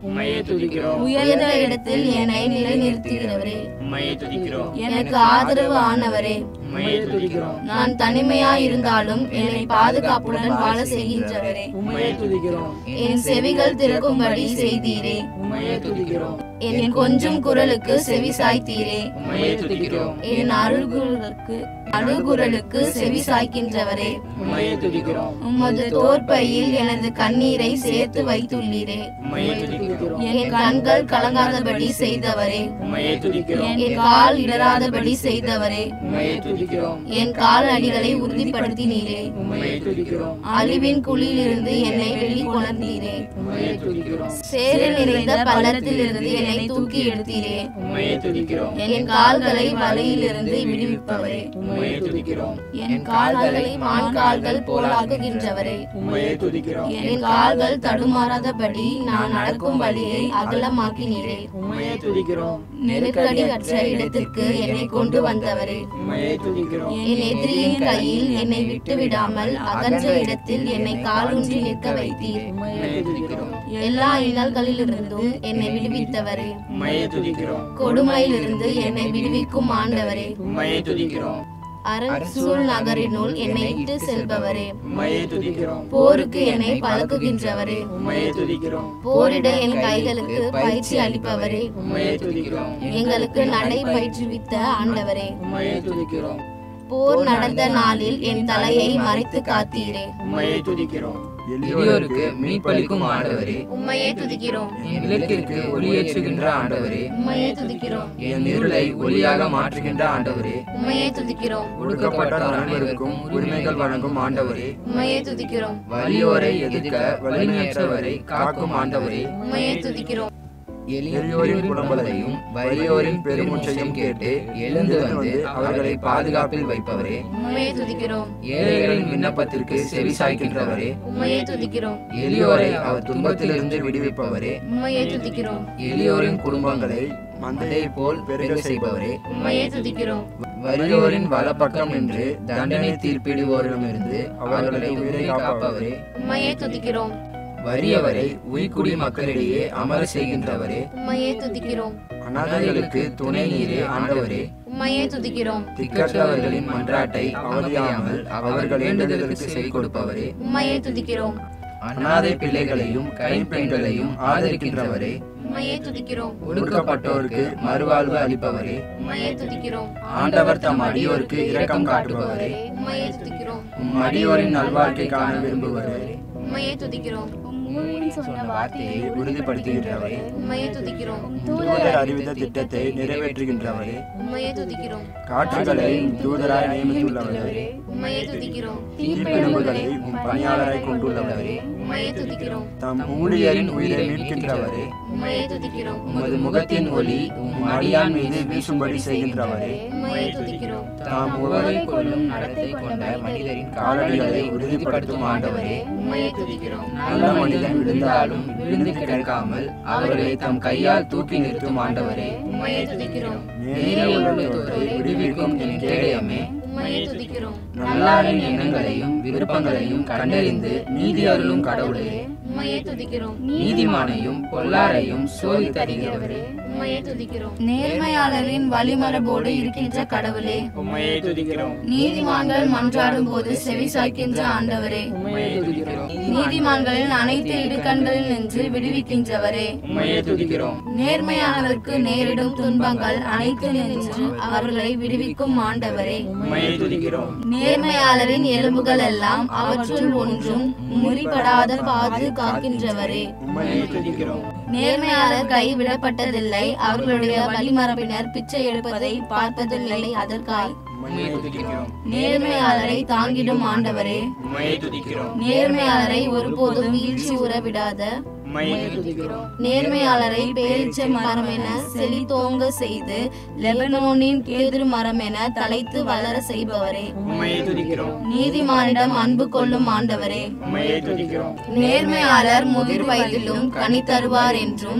உம்மையே துதிக்கிறோம் உயர்ந்த இடத்தில் என்னை நிலைநிறுத்துகிறவரே உம்மையே துதிக்கிறோம் எனக்கு ஆதரவு ஆனவரே உம்மையே துதிக்கிறோம் நான் தனிமையா இருந்தாலும் என்னை பாதுகாப்புடன் வாழ செய்கின்றவரே உம்மையே துதிக்கிறோம் என் செவிகள் திறக்கும்படி செய்தீரே உம்மையே துதிக்கிறோம் என் கொஞ்சம் குரலுக்கு செவி சாய்த்தீரே உம்மையே துதிக்கிறோம் என் அழுகுரலுக்கு அழுகுரலுக்கு செவி சாய்க்கின்றவரே உம்மையே துதிக்கிறோம் உமது தோற்பையில் எனது கண்ணீரை சேர்த்து வைத்துள்ளீரே உம்மையே துதிக்கிறோம் என் கண்கள் கலங்காதபடி செய்தவரே உம்மையே துதிக்கிறோம் என் கால் இடராதபடி செய்தவரே உம்மையே துதிக்கிறோம் என் கால் அடிகளை உறுதிப்படுத்தினீரே உம்மையே துதிக்கிறோம் அழிவின் குழியிலிருந்து என்னை வெளிக்கொணர்ந்தீரே உம்மையே துதிக்கிறோம் சேரில் நிறைந்த பள்ளத்திலிருந்து என்னை தூக்கி எடுத்தீரே உம்மையே துதிக்கிறோம் என் கால்களை வலையிலிருந்து விடுவிப்பவரே உம்மையே துதிக்கிறோம் என் கால்களை மான் கால்கள் போலாக்குகின்றவரே உம்மையே துதிக்கிறோம் என் கால்கள் தடுமாறாதபடி நான் நடக்கும் வழியை அகலமாக்கினீரே உம்மையே துதிக்கிறோம் நெருக்கடி அற்ற இடத்திற்கு என்னை கொண்டு வந்தவரே உம்மையே துதிக்கிறோம் என் எதிரியின் கையில் என்னை விட்டு விடாமல் அகன்ற இடத்தில் என்னை காலூன்றி நிற்க வைத்தீர் உம்மையே துதிக்கிறோம் எல்லா இன்னல்களிலிருந்தும் என்னை விடுவித்தவரே உம்மையே துதிக்கிறோம் கொடுமையிலிருந்து என்னை விடுவிக்கும் ஆண்டவரே உம்மையே துதிக்கிறோம் அரசூல் நகரினுள் என்னை இட்டு செல்பவரே உம்மையே துதிக்கிறோம் போருக்கு என்னை பழக்குகின்றவரே உம்மையே துதிக்கிறோம் போரிட என் கைகளுக்கு பயிற்சி அளிப்பவரே உம்மையே துதிக்கிறோம் எங்களுக்கு நடை பயிற்றுவித்த ஆண்டவரே உம்மையே துதிக்கிறோம் போர் நடந்த நாளில் என் தலையை மறைத்து காத்தீரே உம்மையே துதிக்கிறோம் எளியோருக்கு மீட்பளிக்கும் ஆண்டவரே உம்மையே துதிக்கிறோம் என் விளக்கிற்கு ஒளியேற்றுகின்ற ஆண்டவரே உம்மையே துதிக்கிறோம் என் இருளை ஒளியாக மாற்றுகின்ற ஆண்டவரே உம்மையே துதிக்கிறோம் ஒடுக்கப்பட்ட அனைவருக்கும் உரிமைகள் வழங்கும் ஆண்டவரே உம்மையே துதிக்கிறோம் வலியோரை எதிர்க்க வலிமையற்றவரை காக்கும் ஆண்டவரே உம்மையே துதிக்கிறோம் எளியோரின் புலம்பலையும் வலியோரின் பெருமூச்சையும் கேட்டு எழுந்து வந்து அவர்களை பாதுகாப்பில் வைப்பவரே உம்மையே துதிக்கிறோம் ஏழைகளின் விண்ணப்பத்திற்கு செவி சாய்க்கின்றவரே உம்மையே துதிக்கிறோம் எளியோரை அவர் துன்பத்திலிருந்து விடுவிப்பவரே உம்மையே துதிக்கிறோம் எளியோரின் குடும்பங்களை மந்தையை போல் பெருக செய்பவரே உம்மையே துதிக்கிறோம் வலியோரின் வலப்பக்கம் நின்று தண்டனை தீர்ப்பிடுவோரிடமிருந்து அவர்களை உயிரை காப்பவரே உம்மையே துதிக்கிறோம் வறியவரை உய்குடி மக்களிடையே அமர செய்கின்றவரே உம்மையே துதிக்கிறோம் அனாதைகளுக்கு துணை நீரே ஆண்டவரே உம்மையே துதிக்கிறோம் திக்கற்றவர்களின் மன்றாட்டை அவதியாமல் அவர்கள் வேண்டுதலுக்கு செவி கொடுப்பவரே உம்மையே துதிக்கிறோம் அனாதை பிள்ளைகளையும் கைம்பெண்களையும் ஆதரிக்கின்றவரே உம்மையே துதிக்கிறோம் ஒடுக்கப்பட்டோருக்கு மறுவாழ்வு அளிப்பவரே உம்மையே துதிக்கிறோம் ஆண்டவர் தம் அடியோருக்கு இரக்கம் காட்டுபவரே உம்மையே துதிக்கிறோம் உம் அடியோரின் நல்வாழ்க்கை காண விரும்புவரே உம்மையே துதிக்கிறோம் சொன்ன வார்த்தையை உறுதிப்படுத்துகின்றவரே உம்மையே துதிக்கிறோம் தூதர் அறிவித்த திட்டத்தை நிறைவேற்றுகின்றவரே உம்மையே துதிக்கிறோம் காற்றுகளை தூதராய் நியமித்துள்ளவரே உம்மையே துதிக்கிறோம் தீர்ப்பிடும்புகளை உம் பணியாளராய் கொண்டுள்ளவரே உம்மையே துதிக்கிறோம் தம் ஊழியரின் உயிரை மீட்கின்றவரே உம்மையே துதிக்கிறோம் உமது முகத்தின் ஒளி உம் அடியான் மீது வீசும்படி செய்கின்றவரே உம்மையே துதிக்கிறோம் தாம் உவகை கொள்ளும் நடத்தை கொண்ட மனிதரின் காலடிகளை உறுதிப்படுத்தும் ஆண்டவரே உம்மையே துதிக்கிறோம் நல்ல மனிதன் விழுந்தாலும் விழுந்து கிடக்காமல் அவர்களை தம் கையால் தூக்கி நிறுத்தும் ஆண்டவரே உம்மையே துதிக்கிறோம் நேரே உள்ளத்தோரை விடுவிக்கும் என் கேடயமே உம்மையே துதிக்கிறோம் நல்லாரின் எண்ணங்களையும் விருப்பங்களையும் கண்டறிந்து நீதி அருளும் கடவுளே உம்மையே துதிக்கிறோம் நீதிமானையும் பொல்லாரையும் சோதித்தறிகிறவரே உம்மையே துதிக்கிறோம் நேர்மையாளரின் வழிமரபோடு இருக்கின்ற கடவுளே உம்மையே துதிக்கிறோம் நீதிமான்கள் மன்றாடும் போது செவி சாய்க்கின்ற ஆண்டவரே உம்மையே துதிக்கிறோம் நீதிமான்களின் அனைத்து இடுக்கண்களில் நின்று விடுவிக்கின்றவரே உம்மையே துதிக்கிறோம் நேர்மையானவருக்கு நேரிடும் துன்பங்கள் அனைத்து நின்று அவர்களை விடுவிக்கும் ஆண்டவரே உம்மையே துதிக்கிறோம் நேர்மையாளரின் எலும்புகள் எல்லாம் அவற்றுள் ஒன்றும் முறிபடாத பாது காக்கின்றவரே உம்மையே துதிக்கிறோம் நேர்மையாளர் கைவிடப்பட்டதில்லை அவர்களுடைய வழிமரபினர் பிச்சை எடுப்பதை பார்ப்பதில்லை அதற்காய் உம்மையே துதிக்கிறோம் நேர்மையாளரை தாங்கிடும் ஆண்டவரே உம்மையே துதிக்கிறோம் நேர்மையாளரை ஒருபோதும் வீழ்ச்சி உறவிடாத உம்மையே துதிக்கிறோம் நேர்மையாளரை பேரிச்சை மரம் என செழித்தோங்க செய்து லெபனோனின் கேதுரு மரம் என தலைத்து வளர செய்பவரே உம்மையே துதிக்கிறோம் நீதிமானிடம் அன்பு கொள்ளும் ஆண்டவரே உம்மையே துதிக்கிறோம் நேர்மையாளர் முதிர் வயதிலும் கனி தருவார் என்றும்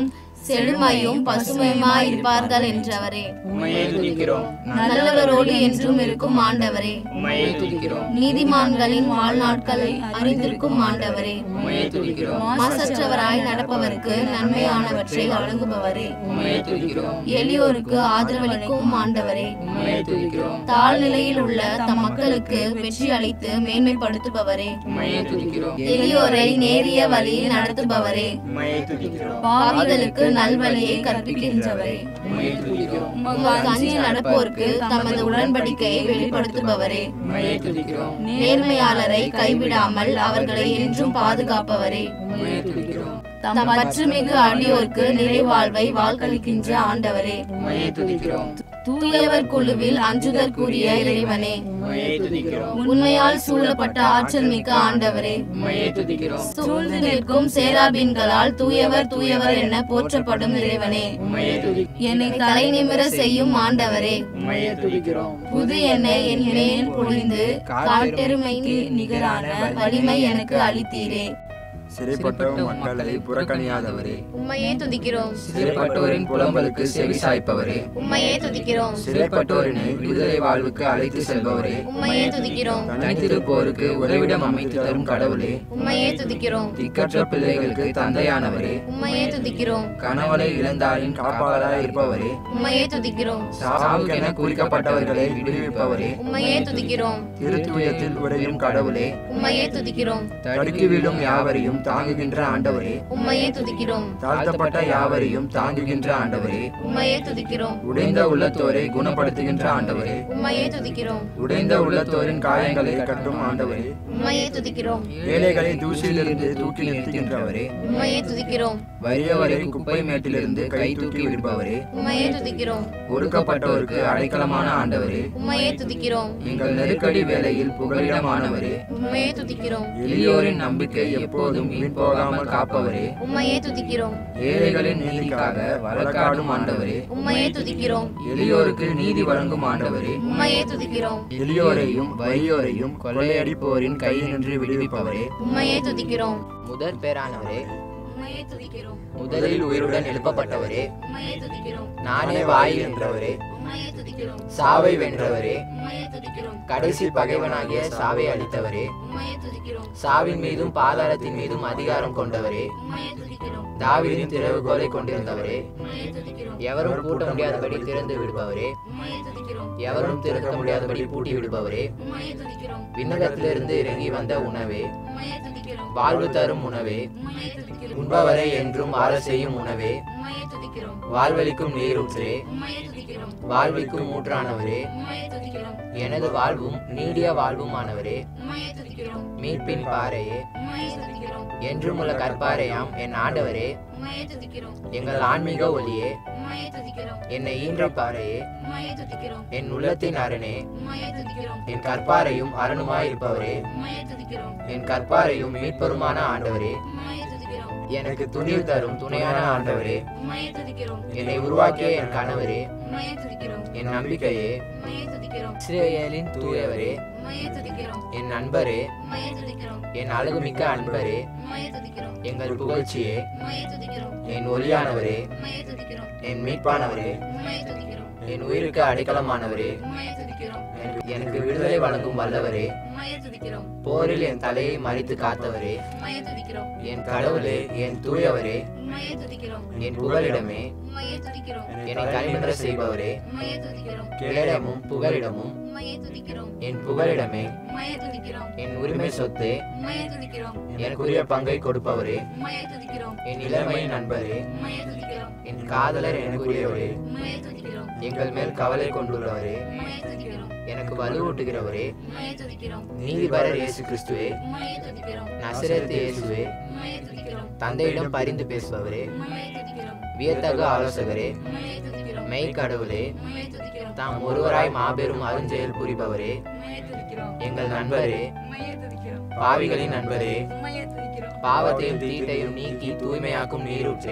செழுமையும் பசுமையுமாய் இருப்பார்கள் என்றவரே உம்மையே துதிக்கிறோம் நல்லவரோடு என்றும் இருக்கும் ஆண்டவரே உம்மையே துதிக்கிறோம் நீதிமான்களின் வாழ்நாட்களை அறிந்திருக்கும் ஆண்டவரே உம்மையே துதிக்கிறோம் மாசற்றவராய் நடப்பவருக்கு நன்மையானவற்றை வழங்குபவரே உம்மையே துதிக்கிறோம் எளியோருக்கு ஆதரவளிக்கும் ஆண்டவரே உம்மையே துதிக்கிறோம் தாழ்நிலையில் உள்ள தம் மக்களுக்கு வெற்றி அளித்து மேன்மைப்படுத்துபவரே உம்மையே துதிக்கிறோம் எளியோரை நேரிய வழியில் நடத்துபவரே உம்மையே துதிக்கிறோம் பாவிகளுக்கு நல்வழியை கற்பிக்கின்றவரே உம்மையே துதிக்கிறோம் உமக்கு அஞ்சி நடப்போருக்கு தமது உடன்படிக்கையை வெளிப்படுத்துபவரே உம்மையே துதிக்கிறோம் நேர்மையாளரை கைவிடாமல் அவர்களை என்றும் பாதுகாப்பவரே உம்மையே துதிக்கிறோம் தம் பற்றுமிகு அடியோர்க்கு நிறைவாழ்வை வாக்களிக்கின்ற ஆண்டவரே உம்மையே துதிக்கிறோம் தூயவர் குழுவில் அஞ்சுதற்குரிய இறைவனே உம்மையே துதிக்கிறோம் உண்மையால் சூழப்பட்ட ஆற்றல் மிக்க ஆண்டவரே உம்மையே துதிக்கிறோம் சூழ்ந்து நிற்கும் சேராபீன்களால் தூயவர் தூயவர் என போற்றப்படும் இறைவனே உம்மையே துதி என்னை தலை நிமிர செய்யும் ஆண்டவரே உம்மையே துதிக்கிறோம் புது எண்ணெய் என் மேல் பொழிந்து காட்டெருமைக்கு நிகரான வலிமை எனக்கு அளித்தீரே சிறைப்பட்ட மக்களை புறக்கணியாதவரே உம்மையே துதிக்கிறோம் சிறைப்பட்டோரின் புலம்பலுக்கு செவி சாய்ப்பவரே உம்மையே துதிக்கிறோம் சிறைப்பட்டோரினை விடுதலை வாழ்வுக்கு அழைத்து செல்பவரே உம்மையே துதிக்கிறோம் தனித்திருப்போருக்கு உறைவிடம் அமைத்து தரும் கடவுளே உம்மையே துதிக்கிறோம் திக்கற்ற பிள்ளைகளுக்கு தந்தையானவரே உம்மையே துதிக்கிறோம் கணவனை இழந்தாரின் காப்பாளராய் இருப்பவரே உம்மையே துதிக்கிறோம் சாவுக்கென குறிக்கப்பட்டவர்களை விடுவிப்பவரே உம்மையே துதிக்கிறோம் திருத்துவயத்தில் உறையும் கடவுளே உம்மையே துதிக்கிறோம் தடுக்கி விழும் யாவரையும் தாங்குகின்ற ஆண்டவரே உம்மையே துதிக்கிறோம் தாழ்த்தப்பட்ட யாவரையும் தாங்குகின்ற ஆண்டவரே உம்மையே துதிக்கிறோம் உடைந்த உள்ளத்தோரை குணப்படுத்துகின்ற ஆண்டவரே உம்மையே துதிக்கிறோம் உடைந்த உள்ளத்தோரின் காயங்களை கட்டும் ஆண்டவரே உம்மையே துதிக்கிறோம் ஏழைகளை தூசியிலிருந்து தூக்கி நிறுத்துகின்றவரே உம்மையே துதிக்கிறோம் வறியவரை குப்பை மேட்டிலிருந்து கை தூக்கி விடுப்பவரே உம்மையே துதிக்கிறோம் ஒடுக்கப்பட்டோருக்கு அடைக்கலமான ஆண்டவரே உம்மையே துதிக்கிறோம் எங்கள் நெருக்கடி வேளையில் புகலிடமானவரே உம்மையே துதிக்கிறோம் எளியோரின் நம்பிக்கை எப்போதும் வீண் போகாமல் காப்பவரே உம்மையே துதிக்கிறோம் ஏழைகளின் நீதிக்காக வழக்காடும் ஆண்டவரே உம்மையே துதிக்கிறோம் எளியோருக்கு நீதி வழங்கும் ஆண்டவரே உம்மையே துதிக்கிறோம் எளியோரையும் வறியோரையும் கொள்ளையடிப்போரின் கையினின்று விடுவிப்பவரே உம்மையே துதிக்கிறோம் முதற் பேரானவரே உம்மையே துதிக்கிறோம் முதலில் உயிருடன் எழுப்பப்பட்டவரே உம்மையே துதிக்கிறோம் நானே வாயில் என்றவரே உம்மையே துதிக்கிறோம் சாவை வென்றவரே உம்மையே துதிக்கிறோம் கடைசி பகைவனாகிய சாவை அளித்தவரே உம்மையே துதிக்கிறோம் சாவின் மீதும் பாதாளத்தின் மீதும் அதிகாரம் கொண்டவரே உம்மையே துதிக்கிறோம் தாவீதின் திறவுகோலை கொண்டிருந்தவரே உம்மையே துதிக்கிறோம் எவரும் பூட்ட முடியாதபடி திறந்து விடுபவரே உம்மையே துதிக்கிறோம் எவரும் திறக்க முடியாதபடி பூட்டி விடுபவரே உம்மையே துதிக்கிறோம் விண்ணகத்திலிருந்து இறங்கி வந்த உணவே உம்மையே துதிக்கிறோம் வாழ்வு தரும் உணவே உம்மையே துதிக்கிறோம் உண்பவரை என்றும் ஆள செய்யும் உணவே உம்மையே துதிக்கிறோம் வாழ்வளிக்கும் நீரூற்றே உம்மையே துதிக்கிறோம் வாழ்விக்கும் ஊற்றானவரே உம்மையே துதிக்கிறோம் எனது வாழ்வும் நீடிய வாழ்வுமானவரே உம்மையே துதிக்கிறோம் மீட்பின் பாறையே உம்மையே துதிக்கிறோம் என்றுமுள்ள கற்பாரையாம் என் ஆண்டவரே உம்மையே துதிக்கிறோம் எங்கள் ஆன்மீக ஒளியே உம்மையே துதிக்கிறோம் என்னை ஈன்ற பாறையே உம்மையே துதிக்கிறோம் என் உள்ளத்தின் அரணே உம்மையே துதிக்கிறோம் என் கற்பாரையும் அரணுமாய் இருப்பவரே உம்மையே துதிக்கிறோம் என் கற்பாரையும் மீட்பருமான ஆண்டவரே உம்மையே துதிக்கிறோம் எனக்கு துணிவு தரும் துணையான ஆண்டவரே உம்மையே துதிக்கிறோம் என்னை உருவாக்கிய என் கணவரே உம்மையே துதிக்கிறோம் என் நம்பிக்கையே உம்மையே துதிக்கிறோம் இஸ்ரேலின் தூயவரே உம்மையே துதிக்கிறோம் என் நண்பரே உம்மையே துதிக்கிறோம் என் அழகுமிக்க அன்பரே உம்மையே துதிக்கிறோம் எங்கள் புகழ்ச்சியே உம்மையே துதிக்கிறோம் என் ஒளியானவரே உம்மையே துதிக்கிறோம் என் மீட்பானவரே உம்மையே துதிக்கிறோம் என் உயிருக்கு அடைக்கலமானவரே உம்மையே துதிக்கிறோம் எனக்கு- எனக்கு விடுதலை வழங்கும் வல்லவரே உம்மையே துதிக்கிறோம் போரில் என் தலையை மறித்து காத்தவரே உம்மையே துதிக்கிறோம் என் கடவுளே என் தூயவரே உம்மையே துதிக்கிறோம் என் புகலிடமே உம்மையே துதிக்கிறோம் என்னை தலைநிமிர செய்பவரே உம்மையே துதிக்கிறோம் கேடமும் புகலிடமும் உம்மையே துதிக்கிறோம் என் புகலிடமே உம்மையே துதிக்கிறோம் என் உரிமை சொத்தே உம்மையே துதிக்கிறோம் எனக்குரிய பங்கை கொடுப்பவரே உம்மையே துதிக்கிறோம் என் இளமை நண்பரே உம்மையே துதிக்கிறோம் என் காதலர் எனக்குரியவரே உம்மையே துதிக்கிறோம் எங்கள் மேல் கவலை கொண்டுள்ளவரே உம்மையே துதிக்கிறோம் எனக்கு வலுவூட்டுகிறவரே உம்மையே துதிக்கிறோம் நீதிபரர் இயேசு கிறிஸ்துவே உம்மையே துதிக்கிறோம் நசரேத்து இயேசுவே உம்மையே துதிக்கிறோம் தந்தையிடம் பரிந்து பேசுபவரே உம்மையே துதிக்கிறோம் வியத்தகு ஆலோசகரே உம்மையே துதிக்கிறோம் மெய் கடவுளே உம்மையே துதிக்கிறோம் தாம் ஒருவராய் மாபெரும் அருஞ்செயல் புரிபவரே உம்மையே துதிக்கிறோம் எங்கள் நண்பரே உம்மையே துதிக்கிறோம் பாவிகளின் நண்பரே உம்மையே துதிக்கிறோம் பாவத்தையும் தீட்டையும் நீக்கி தூய்மையாக்கும் நீரூற்றே உம்மையே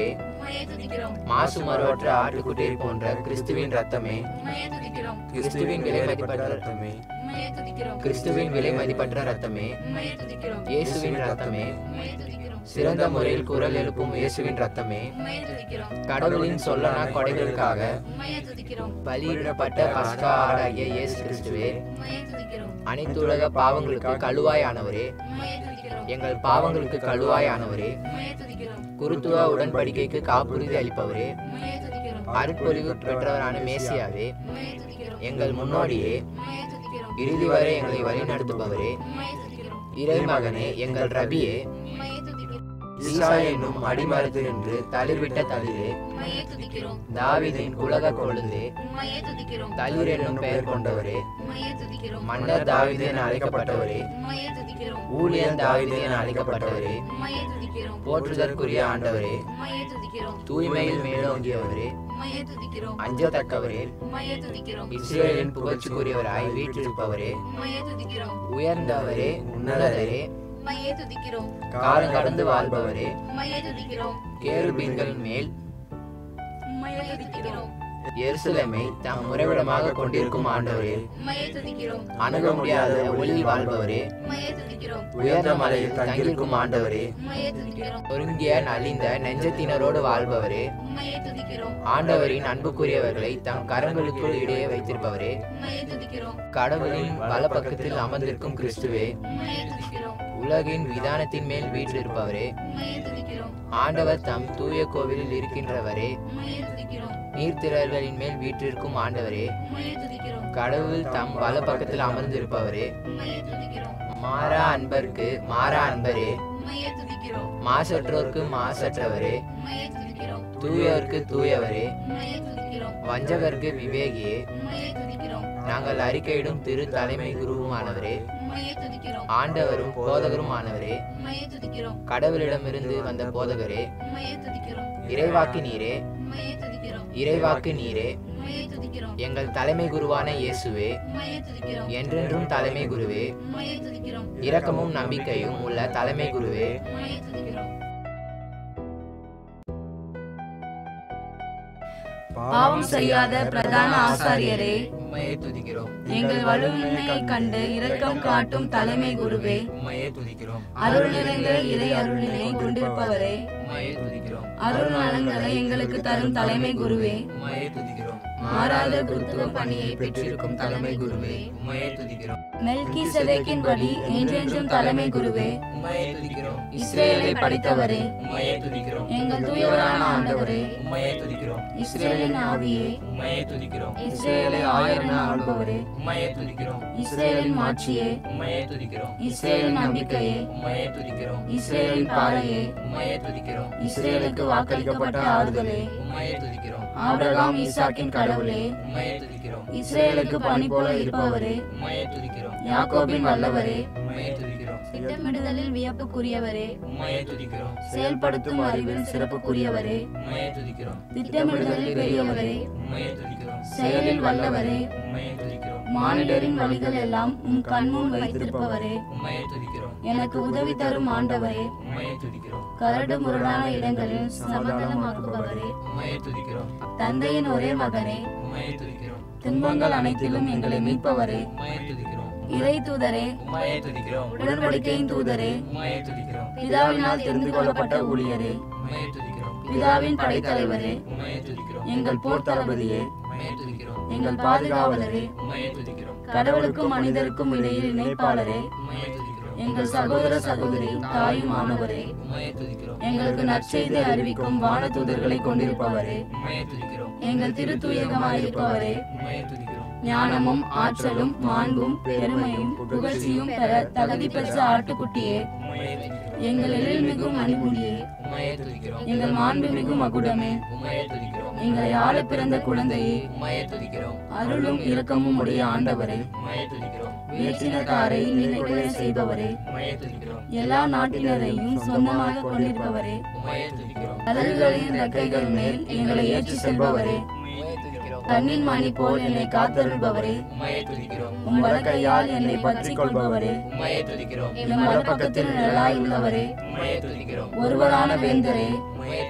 உம்மையே துதிக்கிறோம் மாசுமருவற்ற ஆட்டுக்குட்டியை போன்ற கிறிஸ்துவின் ரத்தமே உம்மையே துதிக்கிறோம் கிறிஸ்துவின் விலை மதிப்பற்ற ரத்தமே உம்மையே துதிக்கிறோம் கிறிஸ்துவின் விலை மதிப்பற்ற ரத்தமே உம்மையே துதிக்கிறோம் இயேசுவின் ரத்தமே உம்மையே துதிக்கிறோம் சிறந்த முறையில் குரல் எழுப்பும் இயேசுவின் ரத்தமே உம்மையே துதிக்கிறோம் கடவுளின் சொல்லனா கொடைகளுக்காக உம்மையே துதிக்கிறோம் பலியிடப்பட்ட பஸ்கா ஆடாகிய இயேசு கிறிஸ்துவே உம்மையே துதிக்கிறோம் அனைத்துலக பாவங்களுக்கு கழுவாயானவரே உம்மையே துதிக்கிறோம் எங்கள் பாவங்களுக்கு கழுவாயானவரே உம்மையே துதிக்கிறோம் குருத்துவ உடன்படிக்கைக்கு காப்புறுதி அளிப்பவரே உம்மையே துதிக்கிறோம் அருட்பொழிவு பெற்றவரான மேசியாவே உம்மையே துதிக்கிறோம் எங்கள் முன்னோடியே உம்மையே துதிக்கிறோம் இறுதி வரை எங்களை வழிநடத்துபவரே உம்மையே துதிக்கிறோம் இறைமகனே எங்கள் ரபியே உம்மையே துதிக்கிறோம் ஈசா என்னும் அடிமரத்து என்று தளிர்விட்ட தளிரே உம்மையே துதிக்கிறோம் தாவீதின் உலக கொழுந்தே உம்மையே துதிக்கிறோம் தளிர் என்னும் பெயர் கொண்டவரே உம்மையே துதிக்கிறோம் மன்னர் தாவீது என அழைக்கப்பட்டவரே உம்மையே துதிக்கிறோம் ஊழியன் தாவீது என அழைக்கப்பட்டவரே உம்மையே துதிக்கிறோம் போற்றுதற்குரிய ஆண்டவரே உம்மையே துதிக்கிறோம் தூய்மையில் மேலோங்கியவரே உம்மையே துதிக்கிறோம் அஞ்சத்தக்கவரே உம்மையே துதிக்கிறோம் இஸ்ரேலின் புகழ்ச்சிக்குரியவராய் வீற்றிருப்பவரே உம்மையே துதிக்கிறோம் உயர்ந்தவரே உன்னதரே உம்மையே துதிக்கிறோம் காலம் கடந்து வாழ்பவரே உம்மையே துதிக்கிறோம் கேருபீன்களின் மேல் உம்மையே துதிக்கிறோம் எருசலேமை தாம் உறைவிடமாக கொண்டிருக்கும் ஆண்டவரே உம்மையே துதிக்கிறோம் அணுக முடியாத ஒளியில் வாழ்பவரே உம்மையே துதிக்கிறோம் உயர்ந்த மலையில் தங்கியிருக்கும் ஆண்டவரே உம்மையே துதிக்கிறோம் ஒருங்கிய நலிந்த நெஞ்சத்தினரோடு வாழ்பவரே உம்மையே துதிக்கிறோம் ஆண்டவரின் அன்புக்குரியவர்களை தம் கரங்களுக்குள் இடையே வைத்திருப்பவரே உம்மையே துதிக்கிறோம் கடவுளின் வலப்பக்கத்தில் அமர்ந்திருக்கும் கிறிஸ்துவே உம்மையே துதிக்கிறோம் உலகின் விதானத்தின் மேல் வீற்றிருப்பவரே உம்மையே துதிக்கிறோம் ஆண்டவர் தம் தூய கோவிலில் இருக்கின்றவரே உம்மையே துதிக்கிறோம் நீர்த்திரள்களின் மேல் வீற்றிருக்கும் ஆண்டவரே உம்மையே துதிக்கிறோம் கடவுள் தம் வலப்பக்கத்தில் அமர்ந்திருப்பவரே உம்மையே துதிக்கிறோம் மாறா அன்பர்க்கு மாறா அன்பரே உம்மையே துதிக்கிறோம் மாசற்றோர்க்கு மாசற்றவரே உம்மையே துதிக்கிறோம் தூயவர்க்கு தூயவரே உம்மையே துதிக்கிறோம் வஞ்சகர்க்கு விவேகியே உம்மையே துதிக்கிறோம் நாங்கள் அறிக்கையிடும் திரு தலைமை குருவுமானவரே உம்மையே துதிக்கிறோம் ஆண்டவரும் போதகரும் ஆனவரே உம்மையே துதிக்கிறோம் கடவுளிடமிருந்து வந்த போதகரே உம்மையே துதிக்கிறோம் இறைவாக்கு நீரே உம்மையே துதிக்கிறோம் இறைவாக்கு நீரே உம்மையே துதிக்கிறோம் எங்கள் தலைமை குருவான இயேசுவே உம்மையே துதிக்கிறோம் என்றென்றும் தலைமை குருவே உம்மையே துதிக்கிறோம் இரக்கமும் நம்பிக்கையும் உள்ள தலைமை குருவே உம்மையே துதிக்கிறோம் பாவம் செய்யாத பிரதான ஆசாரியரே உண்மையை துதிக்கிறோம் எங்கள் வலுவின்மையை கண்டு இரக்கம் காட்டும் தலைமை குருவே உண்மையை துதிக்கிறோம் அருள் நிறைந்த இறை அருளினை கொண்டிருப்பவரே உண்மையை துதிக்கிறோம் அருள் நலன்களை எங்களுக்கு தரும் தலைமை குருவே உண்மையை துதிக்கிறோம் மாறாத குருத்துவ பணியை பெற்றிருக்கும் தலைமை குருவே உண்மையை துதிக்கிறோம் மெல்கி செதேக்கின்படி என்றென்றும் தலைமை குருவே உண்மையை துதிக்கிறோம் இஸ்ரேலை படைத்தவரே உண்மையை துதிக்கிறோம் எங்கள் தூயவரான ஆண்டவரே உண்மையை துதிக்கிறோம் இஸ்ரேலின் ஆவியே உண்மையை துதிக்கிறோம் இஸ்ரேலை ஆயரென ஆள்பவரே உண்மையை துதிக்கிறோம் இஸ்ரேலின் மாட்சியே உண்மையை துதிக்கிறோம் இஸ்ரேலின் நம்பிக்கையே உண்மையை துதிக்கிறோம் இஸ்ரேலின் பாறையே உண்மையை துதிக்கிறோம் இஸ்ரேலுக்கு வாக்களிக்கப்பட்ட ஆறுதலே உண்மையை துதிக்கிறோம் ஆபிரகாம் ஈசாக்கின் கடவுளே உண்மையை துதிக்கிறோம் இஸ்ரேலுக்கு பணி போல இருப்பவரே உண்மையை துதிக்கிறோம் யாக்கோபின் வல்லவரே உண்மையை துதிக்கிறோம் திட்டமிடுதலில் வியப்புக்குரியவரே உண்மையை துதிக்கிறோம் செயல்படுத்தும் அறிவில் சிறப்புக்குரியவரே உண்மையை துதிக்கிறோம் திட்டமிடுதலில் பெரியவரே உண்மையை துதிக்கிறோம் செயலில் வல்லவரே உண்மையை துதிக்கிறோம் மானிடரின் வழிகள் எல்லாம் உம் கண்முன் வைத்திருப்பவரே உண்மையை துதிக்கிறோம் எனக்கு உதவி தரும் ஆண்டவரே உண்மையை துதிக்கிறோம் கரடு முரடான இடங்களில் சமாதானமாக்குபவரே உண்மையை துதிக்கிறோம் தந்தையின் ஒரே மகனே உண்மையை துதிக்கிறோம் துன்பங்கள் அனைத்திலும் எங்களை மீட்பவரே உண்மையை துதிக்கிறோம் இறை தூதரே உண்மையை துதிக்கிறோம் உடன்படிக்கையின் தூதரே உண்மையை துதிக்கிறோம் பிதாவினால் தெரிந்து கொள்ளப்பட்ட ஊழியரே உண்மையை துதிக்கிறோம் பிதாவின் படைத்தலைவரே உண்மையை துதிக்கிறோம் எங்கள் போர் தளபதியே உண்மையை துதிக்கிறோம் எங்கள் பாதுகாவலரே உண்மையை துதிக்கிறோம் கடவுளுக்கும் மனிதருக்கும் இடையில் இணைப்பாளரே உண்மையை துதிக்கிறோம் எங்கள் சகோதர சகோதரி தாயும் ஆனவரே உண்மையை துதிக்கிறோம் எங்களுக்கு நற்செய்தி அறிவிக்கும் வான தூதர்களை கொண்டிருப்பவரே உண்மையை துதிக்கிறோம் எங்கள் திருத்தூயகமாயிருப்பவரே உண்மையை துதிக்கிறோம் ஞானமும் ஆற்றலும் மாண்பும் பெருமையும் புகழ்ச்சியும் பெற தகுதி பெற்ற ஆட்டுக்குட்டியே உண்மையை துதிக்கிறோம் எங்கள் எழில்மிகு மணிமுடியே உண்மையை துதிக்கிறோம் எங்கள் மாண்புமிகு மகுடமே உண்மையை துதிக்கிறோம் எங்களை ஆள பிறந்த குழந்தையே உண்மையை துதிக்கிறோம் அருளும் இரக்கமும் உடைய ஆண்டவரே உண்மையை துதிக்கிறோம் வேற்றினத்தாரை நிலைகுலைய செய்பவரே உண்மையை துதிக்கிறோம் எல்லா நாட்டினரையும் சொந்தமாக கொண்டிருப்பவரே உண்மையை துதிக்கிறோம் கடல்களின் ரெக்கைகள் மேல் எங்களை ஏற்றி செல்பவரே உண்மையை துதிக்கிறோம் கண்ணின் மணி போல் என்னை காத்தருள்பவரே உண்மையை துதிக்கிறோம் உம் வலக்கையால் என்னை பற்றிக் கொள்பவரே உண்மையை துதிக்கிறோம் என் வலப்பக்கத்தில் நிழலாய் உள்ளவரே உண்மையை துதிக்கிறோம் ஒருவரான வேந்தரே உண்மையை துதிக்கிறோம்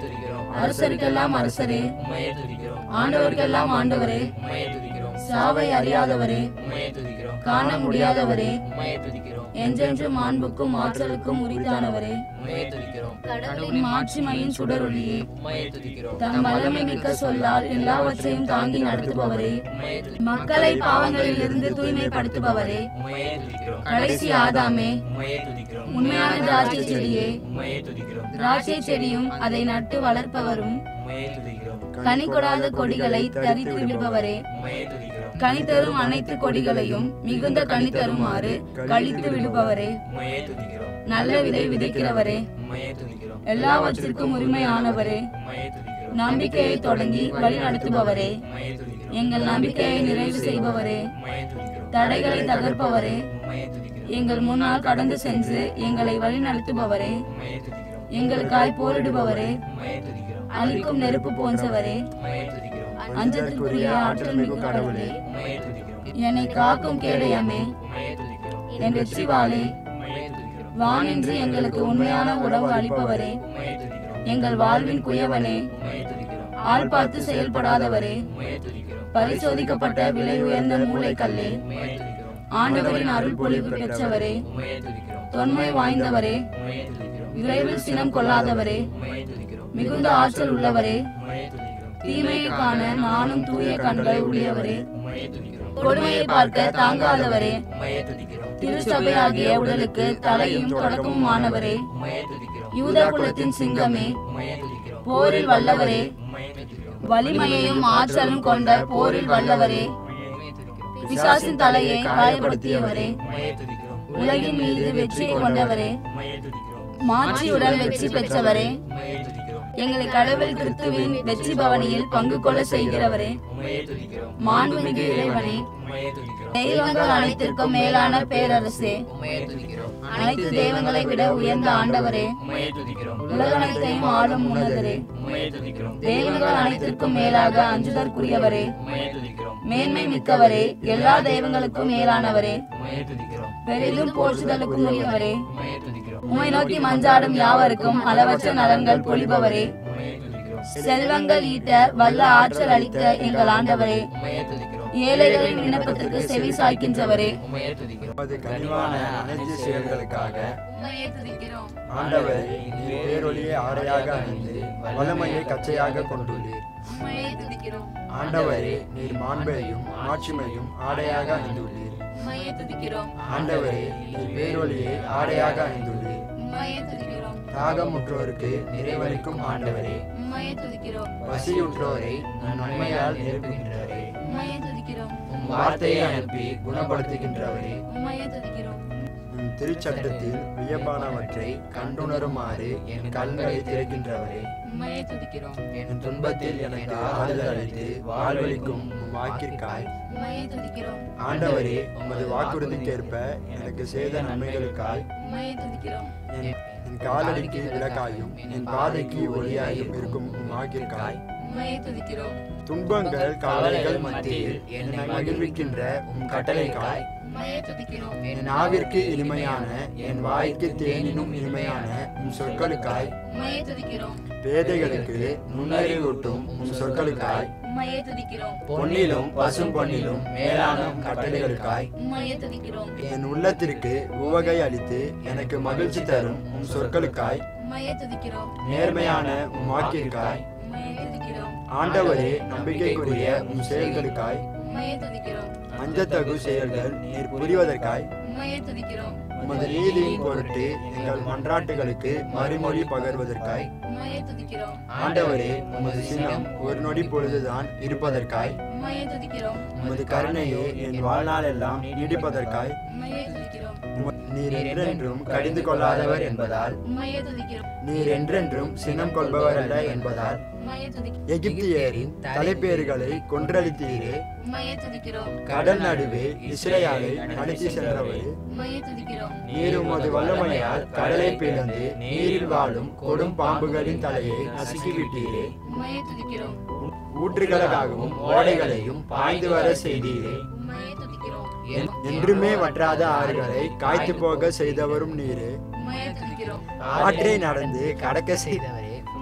அரசருக்கெல்லாம் அரசரே உம்மையே துதிக்கிறோம் ஆண்டவருக்கெல்லாம் ஆண்டவரே உம்மையே துதிக்கிறோம் சாவை அறியாதவரே உம்மையே துதிக்கிறோம் காண முடியாதவரே உம்மையே துதிக்கிறோம் என்றென்றும் மாண்புக்கும் ஆற்றலுக்கும் உரித்தானவரே உம்மையே துதிக்கிறோம் கடவுளின் மாட்சிமையின் சுடரொளியே உம்மையே துதிக்கிறோம் தம் வல்லமை மிக்க சொல்லால் எல்லாவற்றையும் தாங்கி நடத்துபவரே உம்மையே துதிக்கிறோம் மக்களை பாவங்களிலிருந்து தூய்மைப்படுத்துபவரே உம்மையே துதிக்கிறோம் கடைசி ஆதாமே உம்மையே துதிக்கிறோம் உண்மையான திராட்சை செடியே உம்மையே துதிக்கிறோம் திராட்சை செடியும் அதை நட்டு வளர்ப்பவரும் உம்மையே துதிக்கிறோம் கனி கொடாத கொடிகளை தரித்து விடுபவரே உம்மையே துதிக்கிறோம் கனி தரும் அனைத்து கொடிகளையும் மிகுந்த கனி தருமாறு கழித்து விடுபவரே உம்மையே துதிக்கிறோம் நல்ல விதை விதைக்கிறவரே உம்மையே துதிக்கிறோம் எல்லாவற்றிற்கும் உரிமையானவரே உம்மையே துதிக்கிறோம் நம்பிக்கையை தொடங்கி வழி நடத்துபவரே உம்மையே துதிக்கிறோம் எங்கள் நம்பிக்கையை நிறைவு செய்பவரே உம்மையே துதிக்கிறோம் தடைகளை தகர்ப்பவரே உம்மையே துதிக்கிறோம் எங்கள் முன்னால் கடந்து சென்று எங்களை வழி நடத்துபவரே உம்மையே துதிக்கிறோம் எங்களுக்காய் போரிடுபவரே உம்மையே துதிக்கிறோம் அழிக்கும் நெருப்பு போன்றவரே உம்மையே துதிக்கிறோம் அஞ்சத்திற்குரிய ஆற்றல் மிகு கடவுளே உம்மையே துதிக்கிறோம் என்னை காக்கும் கேடயமே உம்மையே துதிக்கிறோம் என் வெற்றிவாளே உம்மையே துதிக்கிறோம் வானின்றி எங்களுக்கு உண்மையான உணவு அளிப்பவரே உம்மையே துதிக்கிறோம் எங்கள் வாழ்வின் குயவனே உம்மையே துதிக்கிறோம் ஆள் பார்த்து செயல்படாதவரே உம்மையே துதிக்கிறோம் பரிசோதிக்கப்பட்ட விலை உயர்ந்த மூளைக்கல்லே உம்மையே துதிக்கிறோம் ஆண்டவரின் அருள் பொழிவு பெற்றவரே உம்மையே துதிக்கிறோம் தொன்மை வாய்ந்தவரே உம்மையே துதிக்கிறோம் விரைவில் சினம் கொள்ளாதவரே உம்மையே துதிக்கிறோம் மிகுந்த ஆற்றல் உள்ளவரே உம்மையே துதிக்கிறோம் தீமையை காண நானும் தூய கண்களை உடையவரே உம்மையே துதிக்கிறோம் கொடுமையை பார்க்க தாங்காதவரே உம்மையே துதிக்கிறோம் திருச்சபையாகிய உடலுக்கு தலையும் தொடக்கமுமானவரே உம்மையே துதிக்கிறோம் யூத குலத்தின் சிங்கமே உம்மையே துதிக்கிறோம் போரில் வல்லவரே உம்மையே துதிக்கிறோம் வலிமையையும் ஆற்றலும் கொண்ட போரில் வல்லவரே உம்மையே துதிக்கிறோம் பிசாசின் தலையை காயப்படுத்தியவரே உம்மையே துதிக்கிறோம் உலகின் மீது வெற்றியை கொண்டவரே உம்மையே துதிக்கிறோம் மாற்றியுடன் வெற்றி பெற்றவரே உம்மையே துதிக்கிறோம் எங்களை கடவுள் கிறிஸ்துவின் வெற்றி பவனியில் பங்கு கொள்ள செய்கிறவரே உம்மையே துதிக்கிறோம் மாண்புமிகு இறைவனே உம்மையே துதிக்கிறோம் தெய்வங்கள் அனைத்திற்கும் மேலான பேரரசே உம்மையே துதிக்கிறோம் அனைத்து தெய்வங்களை விட உயர்ந்த ஆண்டவரே உம்மையே துதிக்கிறோம் உலகனைத்தையும் ஆளும் உன்னதரே உம்மையே துதிக்கிறோம் தெய்வங்கள் அனைத்திற்கும் மேலாக அஞ்சுதற்குரியவரே உம்மையே துதிக்கிறோம் மேன்மை மிக்கவரே எல்லா தெய்வங்களுக்கும் மேலானவரே உம்மையே துதிக்கிறோம் பெரிதும் போற்றுதலுக்கும் உரியவரே உம்மையே துதிக்கிறோம் உமை நோக்கி மஞ்சாடும் யாவருக்கும் அளவற்ற நலன்கள் பொழிபவரே உம்மையே துதிக்கிறோம் செல்வங்கள் ஈட்ட வல்ல ஆற்றல் அளித்த எங்கள் ஆண்டவரே உம்மையே துதிக்கிறோம் ஏழைகளின் விண்ணப்பத்திற்கு செவி சாய்க்கின்றவரே உம்மையே துதிக்கிறோம் உமது கனிவான அனைத்து செயல்களுக்காக உம்மையே துதிக்கிறோம் ஆண்டவரே நீர் பேரொளியை ஆடையாக அணிந்து வல்லமையை கச்சையாக கொண்டுள்ளீர் உம்மையே துதிக்கிறோம் ஆண்டவரே நீர் மாண்பையும் மாட்சிமையும் ஆடையாக அணிந்துள்ளீர் உம்மையே துதிக்கிறோம் ஆண்டவரே நீர் பேரொளியை ஆடையாக அணிந்துள்ளீர் உம்மையே துதிக்கிறோம் தாகமுற்றோருக்கு நிறைவளிக்கும் ஆண்டவரே உம்மையே துதிக்கிறோம் பசியுற்றோரை நன்மையால் நிரப்புகின்றவரே உம்மையே துதிக்கிறோம் உம் வார்த்தையை அனுப்பி குணப்படுத்துகின்றவரே உம்மையே துதிக்கிறோம் உம் திருச்சட்டத்தில் வியப்பானவற்றை கண்டுணருமாறு என் கண்களை திறக்கின்றவரே உம்மையே துதிக்கிறோம் என் துன்பத்தில் எனக்கு ஆறுதல் அளித்து வாழ்வளிக்கும் உம் வாக்கிற்காய் உம்மையே துதிக்கிறோம் ஆண்டவரே உமது வாக்குறுதிக்கேற்ப எனக்கு செய்த நன்மைகளுக்காய் உம்மையே துதிக்கிறோம் என் என் காலடிக்கு விளக்காயும் என் பாதைக்கு ஒளியாயும் இருக்கும் உம் வாக்கிற்காய் உம்மையே துதிக்கிறோம் துன்பங்கள் கவலைகள் மத்தியில் என்னை மகிழ்விக்கின்ற உம் கட்டளைக்காய் உம்மையே துதிக்கிறோம் என் நாவிற்கு இனிமையான என் வாய்க்கு தேனினும் இனிமையான உம் சொற்களுக்காய் உம்மையே துதிக்கிறோம் பேதைகளுக்கு நுண்ணறிவூட்டும் உம் சொற்களுக்காய் உம்மையே துதிக்கிறோம் பொன்னிலும் பசும் பொன்னிலும் மேலான உம் கட்டளைகளுக்காய் உம்மையே துதிக்கிறோம் என் உள்ளத்திற்கு உவகை அளித்து எனக்கு மகிழ்ச்சி தரும் உம் சொற்களுக்காய் உம்மையே துதிக்கிறோம் நேர்மையான உம் வாக்கிற்காய் உம்மையே துதிக்கிறோம் ஆண்டவரே நம்பிக்கைக்குரிய உம் செயல்களுக்காய் உம்மையே துதிக்கிறோம் அஞ்சத்தகு செயல்கள் நீர் புரிவதற்காய் உம்மையே துதிக்கிறோம் உமது நீதியின் பொருட்டு எங்கள் மன்றாட்டுகளுக்கு மறுமொழி பகர்வதற்காய் உம்மையே துதிக்கிறோம் ஆண்டவரே உமது சின்னம் ஒரு நொடி பொழுதுதான் இருப்பதற்காய் உம்மையே துதிக்கிறோம் உமது கருணையை என் வாழ்நாளெல்லாம் நீடிப்பதற்காய் உம்மையே துதிக்கிறோம் உம- நீர் என்றென்றும் கடிந்து கொள்ளாதவர் என்பதால் உம்மையே துதிக்கிறோம் நீர் என்றென்றும் சினம் கொள்பவர் அல்ல என்பதால் உம்மையே துதிக்கிறோம் எகிப்தியரின் தலைப்பேறுகளை கொன்றளித்தீரே உம்மையே துதிக்கிறோம் கடல் நடுவே இஸ்ரேலை நடத்தி சென்றவரே உம்மையே துதிக்கிறோம் நீர் உமது வல்லமையால் கடலை பிளந்து நீரில் வாழும் கொடும் பாம்புகளின் தலையை நசுக்கிவிட்டீரே உம்மையே துதிக்கிறோம் ஊற்றுகளுக்காகவும் ஓடைகளையும் பாய்ந்து வர செய்தீரே உம்மையே துதிக்கிறோம் என்- என்றுமே வற்றாத ஆறுகளை காய்த்து போக செய்தவரும் நீரே உம்மையே துதிக்கிறோம் ஆற்றை நடந்து கடக்க செய்தவரே